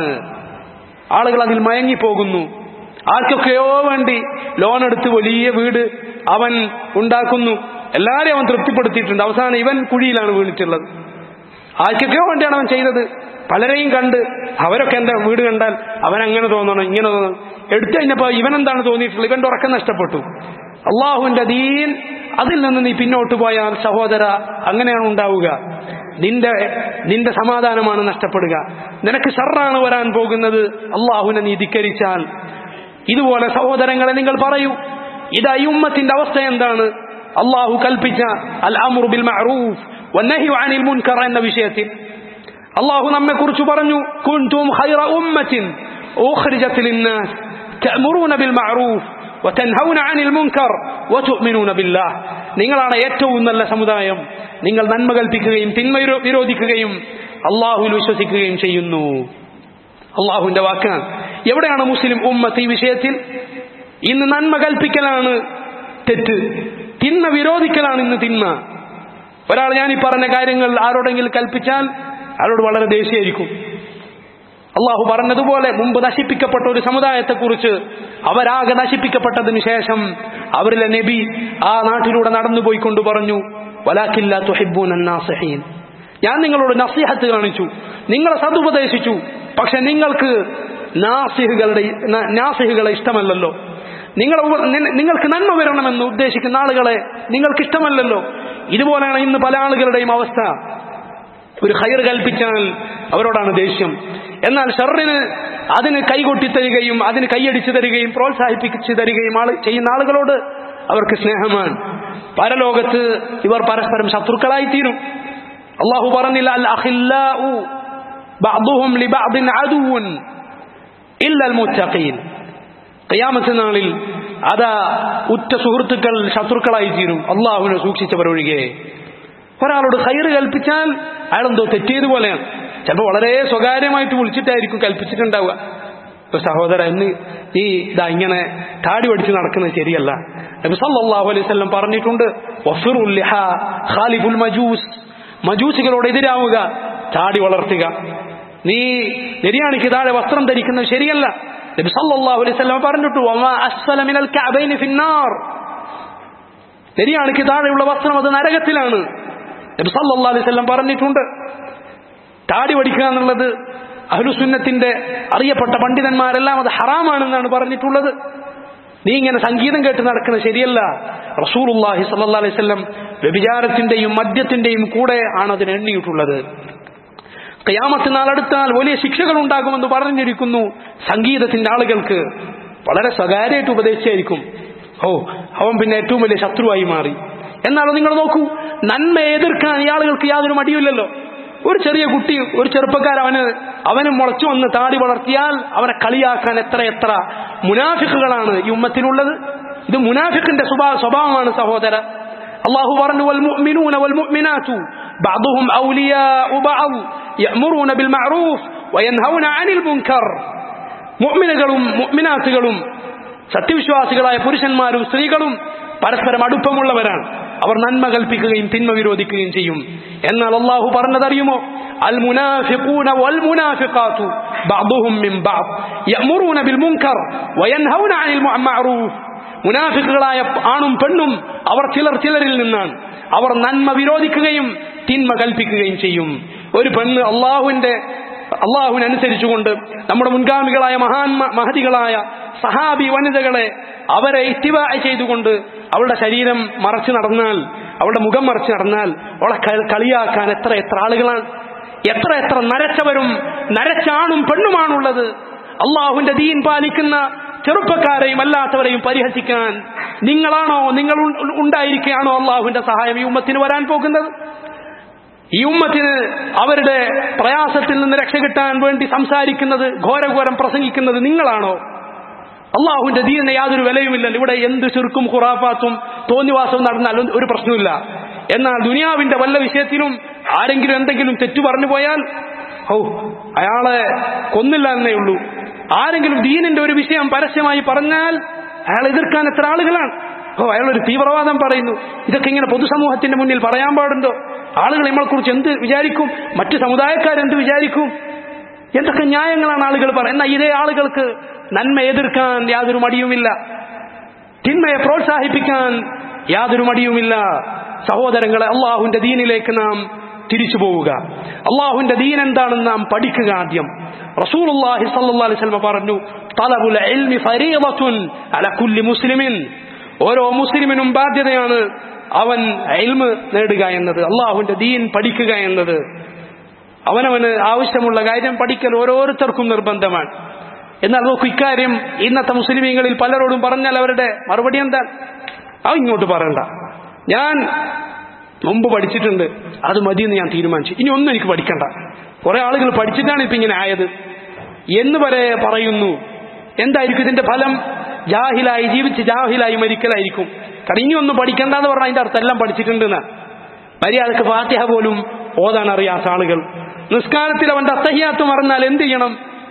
ആളുകൾ അതിൽ മയങ്ങിപ്പോകുന്നു ആർക്കൊക്കെയോ വേണ്ടി ലോൺ എടുത്ത് വലിയ വീട് അവൻ ഉണ്ടാക്കുന്നു എല്ലാരെയും അവൻ തൃപ്തിപ്പെടുത്തിയിട്ടുണ്ട് അവസാനം ഇവൻ കുഴിയിലാണ് വീണിട്ടുള്ളത് ആർക്കൊക്കെയോ വേണ്ടിയാണ് അവൻ ചെയ്തത് പലരെയും കണ്ട് അവരൊക്കെ എന്റെ വീട് കണ്ടാൽ അവൻ അങ്ങനെ തോന്നണം ഇങ്ങനെ തോന്നണം എടുത്തു കഴിഞ്ഞപ്പോ ഇവൻ എന്താണ് തോന്നിയിട്ടുള്ളത് ഇവന്റെ ഉറക്കം നഷ്ടപ്പെട്ടു അള്ളാഹുവിന്റെ ദീൻ അതിൽ നിന്ന് നീ പിന്നോട്ട് പോയാൽ സഹോദര അങ്ങനെയാണ് ഉണ്ടാവുക നിന്റെ നിന്റെ സമാധാനമാണ് നഷ്ടപ്പെടുക നിനക്ക് ഷർറാണ് വരാൻ പോകുന്നത് അള്ളാഹുവിനെ നീ ധിക്കരിച്ചാൽ ഇതുപോലെ സഹോദരങ്ങളെ നിങ്ങൾ പറയൂ ഇത് ഈ ഉമ്മത്തിന്റെ അവസ്ഥ എന്താണ് അള്ളാഹു കൽപ്പിച്ച അൽ അമുർ ബിൽ മഅറൂഫ് വന്നഹി അനിൽ മുൻകർ എന്ന വിഷയത്തിൽ അള്ളാഹു നമ്മെ കുറിച്ച് പറഞ്ഞു കുൻതും ഖൈറ ഉമ്മത്തിൻ ഉഖ്രിജത് ലിന്നാസ് തഅമുറൂന ബിൽ മഅറൂഫ് വതൻഹൗന അനിൽ മുൻകർ വതുഅ്മിനൂന ബില്ലാഹ് നിങ്ങളാണ് ഏറ്റവും നല്ല സമുദായം നിങ്ങൾ നന്മ കൽപ്പിക്കുകയും തിന്മ വിരോധിക്കുകയും അള്ളാഹുവിൽ വിശ്വസിക്കുകയും ചെയ്യുന്നു അള്ളാഹുവിന്റെ വാക്കാണ് എവിടെയാണ് മുസ്ലിം ഉമ്മത്ത് ഈ വിഷയത്തിൽ ഇന്ന് നന്മ കൽപ്പിക്കലാണ് തെറ്റ് തിന്മ വിരോധിക്കലാണ് ഇന്ന് തിന്മ ഒരാൾ ഞാൻ ഈ പറഞ്ഞ കാര്യങ്ങൾ ആരോടെങ്കിലും കൽപ്പിച്ചാൽ അയാളോട് വളരെ ദേഷ്യമായിരിക്കും അള്ളാഹു പറഞ്ഞതുപോലെ മുമ്പ് നശിപ്പിക്കപ്പെട്ട ഒരു സമുദായത്തെക്കുറിച്ച് അവരാകെ നശിപ്പിക്കപ്പെട്ടതിന് ശേഷം അവരിലെ നബി ആ നാട്ടിലൂടെ നടന്നുപോയിക്കൊണ്ട് പറഞ്ഞു വലാക്കില്ല തുഹിബൂൻ നാസഹീൻ ഞാൻ നിങ്ങളോട് നസിഹത്ത് കാണിച്ചു നിങ്ങളെ സതുപദേശിച്ചു പക്ഷെ നിങ്ങൾക്ക് നാസിഹുകളുടെ നാസിഹുകളെ ഇഷ്ടമല്ലല്ലോ നിങ്ങൾ നിങ്ങൾക്ക് നന്മ വരണമെന്ന് ഉദ്ദേശിക്കുന്ന ആളുകളെ നിങ്ങൾക്ക് ഇഷ്ടമല്ലല്ലോ ഇതുപോലെയാണ് ഇന്ന് പല ആളുകളുടെയും അവസ്ഥ ഒരു ഹയർ കൽപ്പിച്ചാൽ അവരോടാണ് ദേഷ്യം എന്നാൽ ഷറിന് അതിന് കൈകൊട്ടി തരികയും അതിന് കൈയടിച്ചു തരികയും പ്രോത്സാഹിപ്പിച്ചു തരികയും ആള് ചെയ്യുന്ന ആളുകളോട് അവർക്ക് സ്നേഹമാണ് പരലോകത്ത് ഇവർ പരസ്പരം ശത്രുക്കളായി തീരും അള്ളാഹു പറഞ്ഞില്ല അൽ അഖില്ലാഉ ബഅ്ദുഹും ലിബഅ്ദിൻ അദുവൻ ഇല്ലൽ മുത്തഖീൻ ഖിയാമത്ത് നാളിൽ അതാ ഉറ്റ സുഹൃത്തുക്കൾ ശത്രുക്കളായി തീരും അള്ളാഹുവിനെ സൂക്ഷിച്ചവരൊഴികെ ഒരാളോട് ഹൈറ് കൽപ്പിച്ചാൽ അയാളെന്തോ തെറ്റിയതുപോലെയാണ് ചിലപ്പോൾ വളരെ സ്വകാര്യമായിട്ട് വിളിച്ചിട്ടായിരിക്കും കൽപ്പിച്ചിട്ടുണ്ടാവുക ഇപ്പൊ സഹോദര ഇന്ന് ഈ ഇതാ ഇങ്ങനെ താടി പഠിച്ച് നടക്കുന്നത് ശരിയല്ല നബി സല്ലല്ലാഹു അലൈഹി വസല്ലം പറഞ്ഞിട്ടുണ്ട് വഫിറുൽ ലിഹാ ഖാലിഫുൽ മജൂസ് മജൂസികളോട് എതിരാവുക താടി വളർത്തുക നീ നെരിയാണിക്ക് താഴെ വസ്ത്രം ധരിക്കുന്നത് ശരിയല്ല നബി സല്ലല്ലാഹു അലൈഹി വസല്ലം പറഞ്ഞിട്ടു വമാ അസ്ഫല മിനൽ കഅബൈനി ഫിന്നാർ നെരിയാണിക്ക് താഴെയുള്ള വസ്ത്രം അത് നരകത്തിലാണ് നബി സല്ലല്ലാഹു അലൈഹി വസല്ലം പറഞ്ഞിട്ടുണ്ട് താടി പഠിക്കുക എന്നുള്ളത് അഹ്ലുസുന്നത്തിന്റെ അറിയപ്പെട്ട പണ്ഡിതന്മാരെല്ലാം അത് ഹറാമാണെന്നാണ് പറഞ്ഞിട്ടുള്ളത് നീ ഇങ്ങനെ സംഗീതം കേട്ട് നടക്കുന്നത് ശരിയല്ല റസൂലുള്ളാഹി സല്ലല്ലാഹു അലൈഹി വസല്ലം വ്യഭിചാരത്തിന്റെയും മദ്യത്തിന്റെയും കൂടെ ആണ് അതിന് എണ്ണിയിട്ടുള്ളത് കയാമത്ത് നാളെടുത്താൽ വലിയ ശിക്ഷകൾ ഉണ്ടാകുമെന്ന് പറഞ്ഞിരിക്കുന്നു സംഗീതത്തിന്റെ ആളുകൾക്ക് വളരെ സ്വകാര്യമായിട്ട് ഉപദേശിച്ചായിരിക്കും ഓ അവൻ പിന്നെ ഏറ്റവും വലിയ ശത്രുവായി മാറി എന്നാലും നിങ്ങൾ നോക്കൂ നന്മ എതിർക്കാൻ ഈ ആളുകൾക്ക് യാതൊരു മടിയില്ലല്ലോ ഒരു ചെറിയ കുട്ടി ഒരു ചെറുപ്പക്കാരൻ അവന് അവന് മുളച്ചു വന്ന് താടി വളർത്തിയാൽ അവനെ കളിയാക്കാൻ എത്ര എത്ര മുനാഫിക്കുകളാണ് ഈ ഉമ്മത്തിലുള്ളത് ഇത് മുനാഫിക്കിന്റെ സ്വഭാവമാണ് സഹോദര അള്ളാഹു പറഞ്ഞു والمؤمنون والمؤمنات بعضهم أولياء بعض يأمرون بالمعروف وينهون عن المنكر മുഅ്മിനുകളും മുഅ്മിനാത്തുകളും സത്യവിശ്വാസികളായ പുരുഷന്മാരും സ്ത്രീകളും പരസ്പരം അടുപ്പമുള്ളവരാണ് അവർ നന്മ കൽപ്പിക്കുകയും തിന്മ വിരോധിക്കുകയും ചെയ്യും എന്നാൽ അള്ളാഹു പറഞ്ഞതറിയുമോ അൽ മുനാഫിഖൂന വൽ മുനാഫിഖാത്തു ബഅ്ദുഹും മിൻ ബഅദ് യഅ്മുറൂന ബിൽ മുൻകർ വയൻഹൗന അനിൽ മഅറൂഫ് മുനാഫിക്കുകളായ ആണും പെണ്ണും അവർ ചിലർ ചിലരിൽ നിന്നാണ് അവർ നന്മ വിരോധിക്കുകയും തിന്മ കൽപ്പിക്കുകയും ചെയ്യും ഒരു പെണ്ണ് അള്ളാഹുവിന്റെ അള്ളാഹുവിനനുസരിച്ചുകൊണ്ട് നമ്മുടെ മുൻഗാമികളായ മഹാൻ മഹതികളായ സഹാബി വനിതകളെ അവരെ ഇത്തിവ ചെയ്തുകൊണ്ട് അവളുടെ ശരീരം മറച്ചു നടന്നാൽ അവളുടെ മുഖം മറച്ചു നടന്നാൽ അവളെ കളിയാക്കാൻ എത്ര എത്ര ആളുകളാണ് എത്ര എത്ര നരച്ചവരും നരച്ചാണും പെണ്ണുമാണുള്ളത് അള്ളാഹുവിന്റെ ദീൻ പാലിക്കുന്ന ചെറുപ്പക്കാരെയും അല്ലാത്തവരെയും പരിഹസിക്കാൻ നിങ്ങളാണോ നിങ്ങൾ ഉണ്ടായിരിക്കുകയാണോ അള്ളാഹുവിന്റെ സഹായം ഈ ഉമ്മത്തിന് വരാൻ പോകുന്നത് ഈ ഉമ്മത്തിന് അവരുടെ പ്രയാസത്തിൽ നിന്ന് രക്ഷ കിട്ടാൻ വേണ്ടി സംസാരിക്കുന്നത് ഘോരഘോരം പ്രസംഗിക്കുന്നത് നിങ്ങളാണോ അള്ളാഹുവിന്റെ ദീനിന് യാതൊരു വിലയുമില്ലല്ലോ ഇവിടെ എന്ത് ചുരുക്കും ഖുറാഫാത്തും തോന്നിവാസവും നടന്നാലും ഒരു പ്രശ്നമില്ല എന്നാൽ ദുനിയാവിന്റെ വല്ല വിഷയത്തിലും ആരെങ്കിലും എന്തെങ്കിലും തെറ്റു പറഞ്ഞു പോയാൽ ഓ അയാളെ കൊന്നില്ല എന്നേ ഉള്ളൂ ആരെങ്കിലും ദീനിന്റെ ഒരു വിഷയം പരസ്യമായി പറഞ്ഞാൽ അയാൾ എതിർക്കാൻ എത്ര ആളുകളാണ് ഓ അയാൾ ഒരു തീവ്രവാദം പറയുന്നു ഇതൊക്കെ ഇങ്ങനെ പൊതുസമൂഹത്തിന്റെ മുന്നിൽ പറയാൻ പാടുണ്ടോ ആളുകൾ നമ്മളെക്കുറിച്ച് എന്ത് വിചാരിക്കും മറ്റു സമുദായക്കാരെന്ത് വിചാരിക്കും എന്തൊക്കെ ന്യായങ്ങളാണ് ആളുകൾ പറയുന്നത് എന്നാൽ ഇതേ ആളുകൾക്ക് നന്മ എതിർക്കാൻ യാതൊരു മടിയുമില്ല തിന്മയെ പ്രോത്സാഹിപ്പിക്കാൻ യാതൊരു മടിയുമില്ല സഹോദരങ്ങളെ അള്ളാഹുവിന്റെ ദീനിലേക്ക് നാം തിരിച്ചു പോവുക അള്ളാഹുവിന്റെ ദീൻ എന്താണെന്ന് നാം പഠിക്കുക ആദ്യം റസൂലുള്ളാഹി സ്വല്ലല്ലാഹി അലൈഹി വസല്ലം പറഞ്ഞു തലബുൽ ഇൽമി ഫരീദത്തുൻ അല കുല്ലി മുസ്ലിമിൻ ഓരോ മുസ്ലിമിനും ബാധ്യതയാണ് അവൻ ഇൽമ് നേടുക എന്നത് അള്ളാഹുവിന്റെ ദീൻ പഠിക്കുക എന്നത് അവനവന് ആവശ്യമുള്ള കാര്യം പഠിക്കൽ ഓരോരുത്തർക്കും നിർബന്ധമാണ് എന്നാൽ നോക്കൂ ഇക്കാര്യം ഇന്നത്തെ മുസ്ലിമീങ്ങളിൽ പലരോടും പറഞ്ഞാൽ അവരുടെ മറുപടി എന്താ ആ ഇങ്ങോട്ട് പറയണ്ട ഞാൻ മുമ്പ് പഠിച്ചിട്ടുണ്ട് അത് മതിയെന്ന് ഞാൻ തീരുമാനിച്ചു ഇനി ഒന്നും എനിക്ക് പഠിക്കണ്ട കുറെ ആളുകൾ പഠിച്ചിട്ടാണ് ഇപ്പൊ ഇങ്ങനെ ആയത് എന്ന് വരെ പറയുന്നു എന്തായിരിക്കും ഇതിന്റെ ഫലം ജാഹിലായി ജീവിച്ച് ജാഹിലായി മരിക്കലായിരിക്കും കാരണം ഇനി ഒന്നും പഠിക്കണ്ട എന്ന് പറഞ്ഞാൽ അതിന്റെ അർത്ഥം എല്ലാം പഠിച്ചിട്ടുണ്ടെന്ന് മര്യാദക്ക് ഫാത്തിഹ പോലും ഓതാൻ അറിയാത്ത ആളുകൾ നിസ്കാരത്തിൽ അവന്റെ അത്തഹിയാത്ത് മറന്നാൽ എന്ത് ചെയ്യണം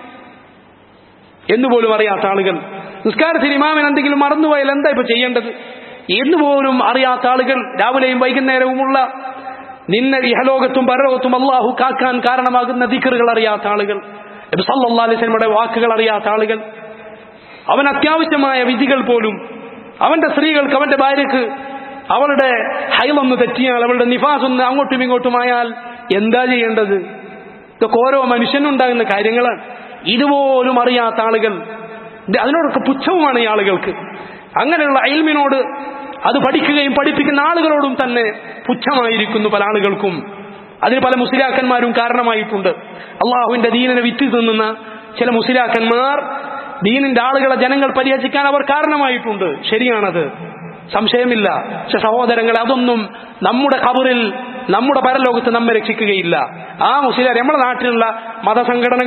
എന്നുപോലും അറിയാത്ത ആളുകൾ നിസ്കാരത്തിൽ ഇമാമിന് എന്തെങ്കിലും മറന്നുപോയാൽ എന്താ ഇപ്പൊ ചെയ്യേണ്ടത് എന്നുപോലും അറിയാത്ത ആളുകൾ രാവിലെയും വൈകുന്നേരവുമുള്ള നിന്നെ ഇഹലോകത്തും പരലോകത്തും അള്ളാഹു കാക്കാൻ കാരണമാകുന്ന ദിക്കറുകൾ അറിയാത്ത ആളുകൾ സല്ലാസ്ലമയുടെ വാക്കുകൾ അറിയാത്ത ആളുകൾ അവൻ അത്യാവശ്യമായ വിധികൾ പോലും അവന്റെ സ്ത്രീകൾക്ക് അവന്റെ ഭാര്യക്ക് അവളുടെ ഹൈലൊന്ന് തെറ്റിയാൽ അവളുടെ നിഫാസ് ഒന്ന് അങ്ങോട്ടും ഇങ്ങോട്ടുമായാൽ എന്താ ചെയ്യേണ്ടത് ഇതൊക്കെ ഓരോ മനുഷ്യനുണ്ടാകുന്ന കാര്യങ്ങളാണ് ഇതുപോലും അറിയാത്ത ആളുകൾ അതിനോടൊക്കെ പുച്ഛവുമാണ് ഈ ആളുകൾക്ക് അങ്ങനെയുള്ള അയൽമിനോട് അത് പഠിക്കുകയും പഠിപ്പിക്കുന്ന ആളുകളോടും തന്നെ പുച്ഛമായിരിക്കുന്നു പല ആളുകൾക്കും അതിന് പല മുസ്ലിയാക്കന്മാരും കാരണമായിട്ടുണ്ട് അള്ളാഹുവിന്റെ ദീനിനെ വിറ്റ് തിന്നുന്ന ചില മുസ്ലിയാക്കന്മാർ ദീനിന്റെ ആളുകളെ ജനങ്ങൾ പരിഹസിക്കാൻ അവർ കാരണമായിട്ടുണ്ട് ശരിയാണത് സംശയമില്ല പക്ഷെ സഹോദരങ്ങളെ അതൊന്നും നമ്മുടെ കബറിൽ നമ്മുടെ പരലോകത്ത് നമ്മെ രക്ഷിക്കുകയില്ല ആ മുസ്ലിം നമ്മുടെ നാട്ടിലുള്ള മതസംഘടനകളും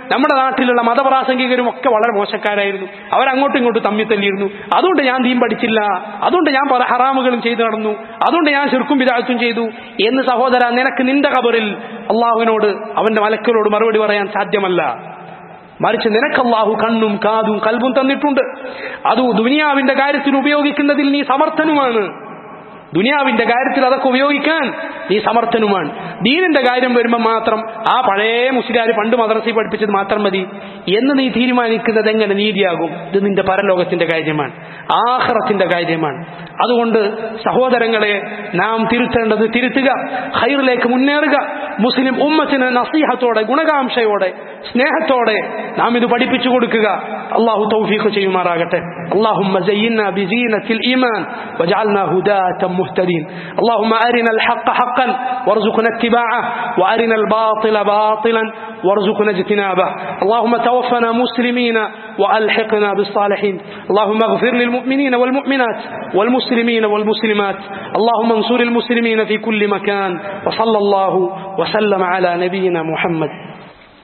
നമ്മുടെ നാട്ടിലുള്ള മതപ്രാസംഗികരും ഒക്കെ വളരെ മോശക്കാരായിരുന്നു അവരങ്ങോട്ടും ഇങ്ങോട്ടും തമ്മിൽ തല്ലിയിരുന്നു അതുകൊണ്ട് ഞാൻ തീം പഠിച്ചില്ല അതുകൊണ്ട് ഞാൻ പല ഹറാമുകളും ചെയ്തു നടന്നു അതുകൊണ്ട് ഞാൻ ശിർക്കും വിദാഴ്ത്തും ചെയ്തു എന്ന് സഹോദര നിനക്ക് നിന്റെ കബറിൽ അള്ളാഹുവിനോട് അവന്റെ മലക്കളോട് മറുപടി പറയാൻ സാധ്യമല്ല മറിച്ച് നിനക്ക് അള്ളാഹു കണ്ണും കാതും കൽബും തന്നിട്ടുണ്ട് അത് ദുനിയാവിന്റെ കാര്യത്തിൽ ഉപയോഗിക്കുന്നതിൽ നീ സമർത്ഥനുമാണ് ദുനിയാവിന്റെ കാര്യത്തിൽ അതൊക്കെ ഉപയോഗിക്കാൻ നീ സമർത്ഥനുമാണ് ദീനിന്റെ കാര്യം വരുമ്പോൾ മാത്രം ആ പഴയ മുസ്ലിയാർ പണ്ട് മദ്രസയിൽ പഠിപ്പിച്ചത് മാത്രം മതി എന്ന് നീ തീരുമാനിക്കുന്നത് എങ്ങനെ നീതിയാകും ഇത് നിന്റെ പരലോകത്തിന്റെ കാര്യമാണ് ആഹ്റത്തിന്റെ കാര്യമാണ് അതുകൊണ്ട് സഹോദരങ്ങളെ നാം തിരുത്തേണ്ടത് തിരുത്തുക ഹൈറിലേക്ക് മുന്നേറുക മുസ്ലിം ഉമ്മത്തിന് നസീഹത്തോടെ ഗുണകാംക്ഷയോടെ സ്നേഹത്തോടെ നാം ഇത് പഠിപ്പിച്ചു കൊടുക്കുക അള്ളാഹു തൗഫീഖ് ചെയ്യുമാറാകട്ടെ اللهم زينا بزينة الإيمان واجعلنا هداة مهتدين اللهم أرنا الحق حقا وارزقنا اتباعه وأرنا الباطل باطلا وارزقنا اجتنابه اللهم توفنا مسلمين وألحقنا بالصالحين اللهم اغفر للمؤمنين والمؤمنات والمسلمين والمسلمات اللهم انصر المسلمين في كل مكان وصلى الله وسلم على نبينا محمد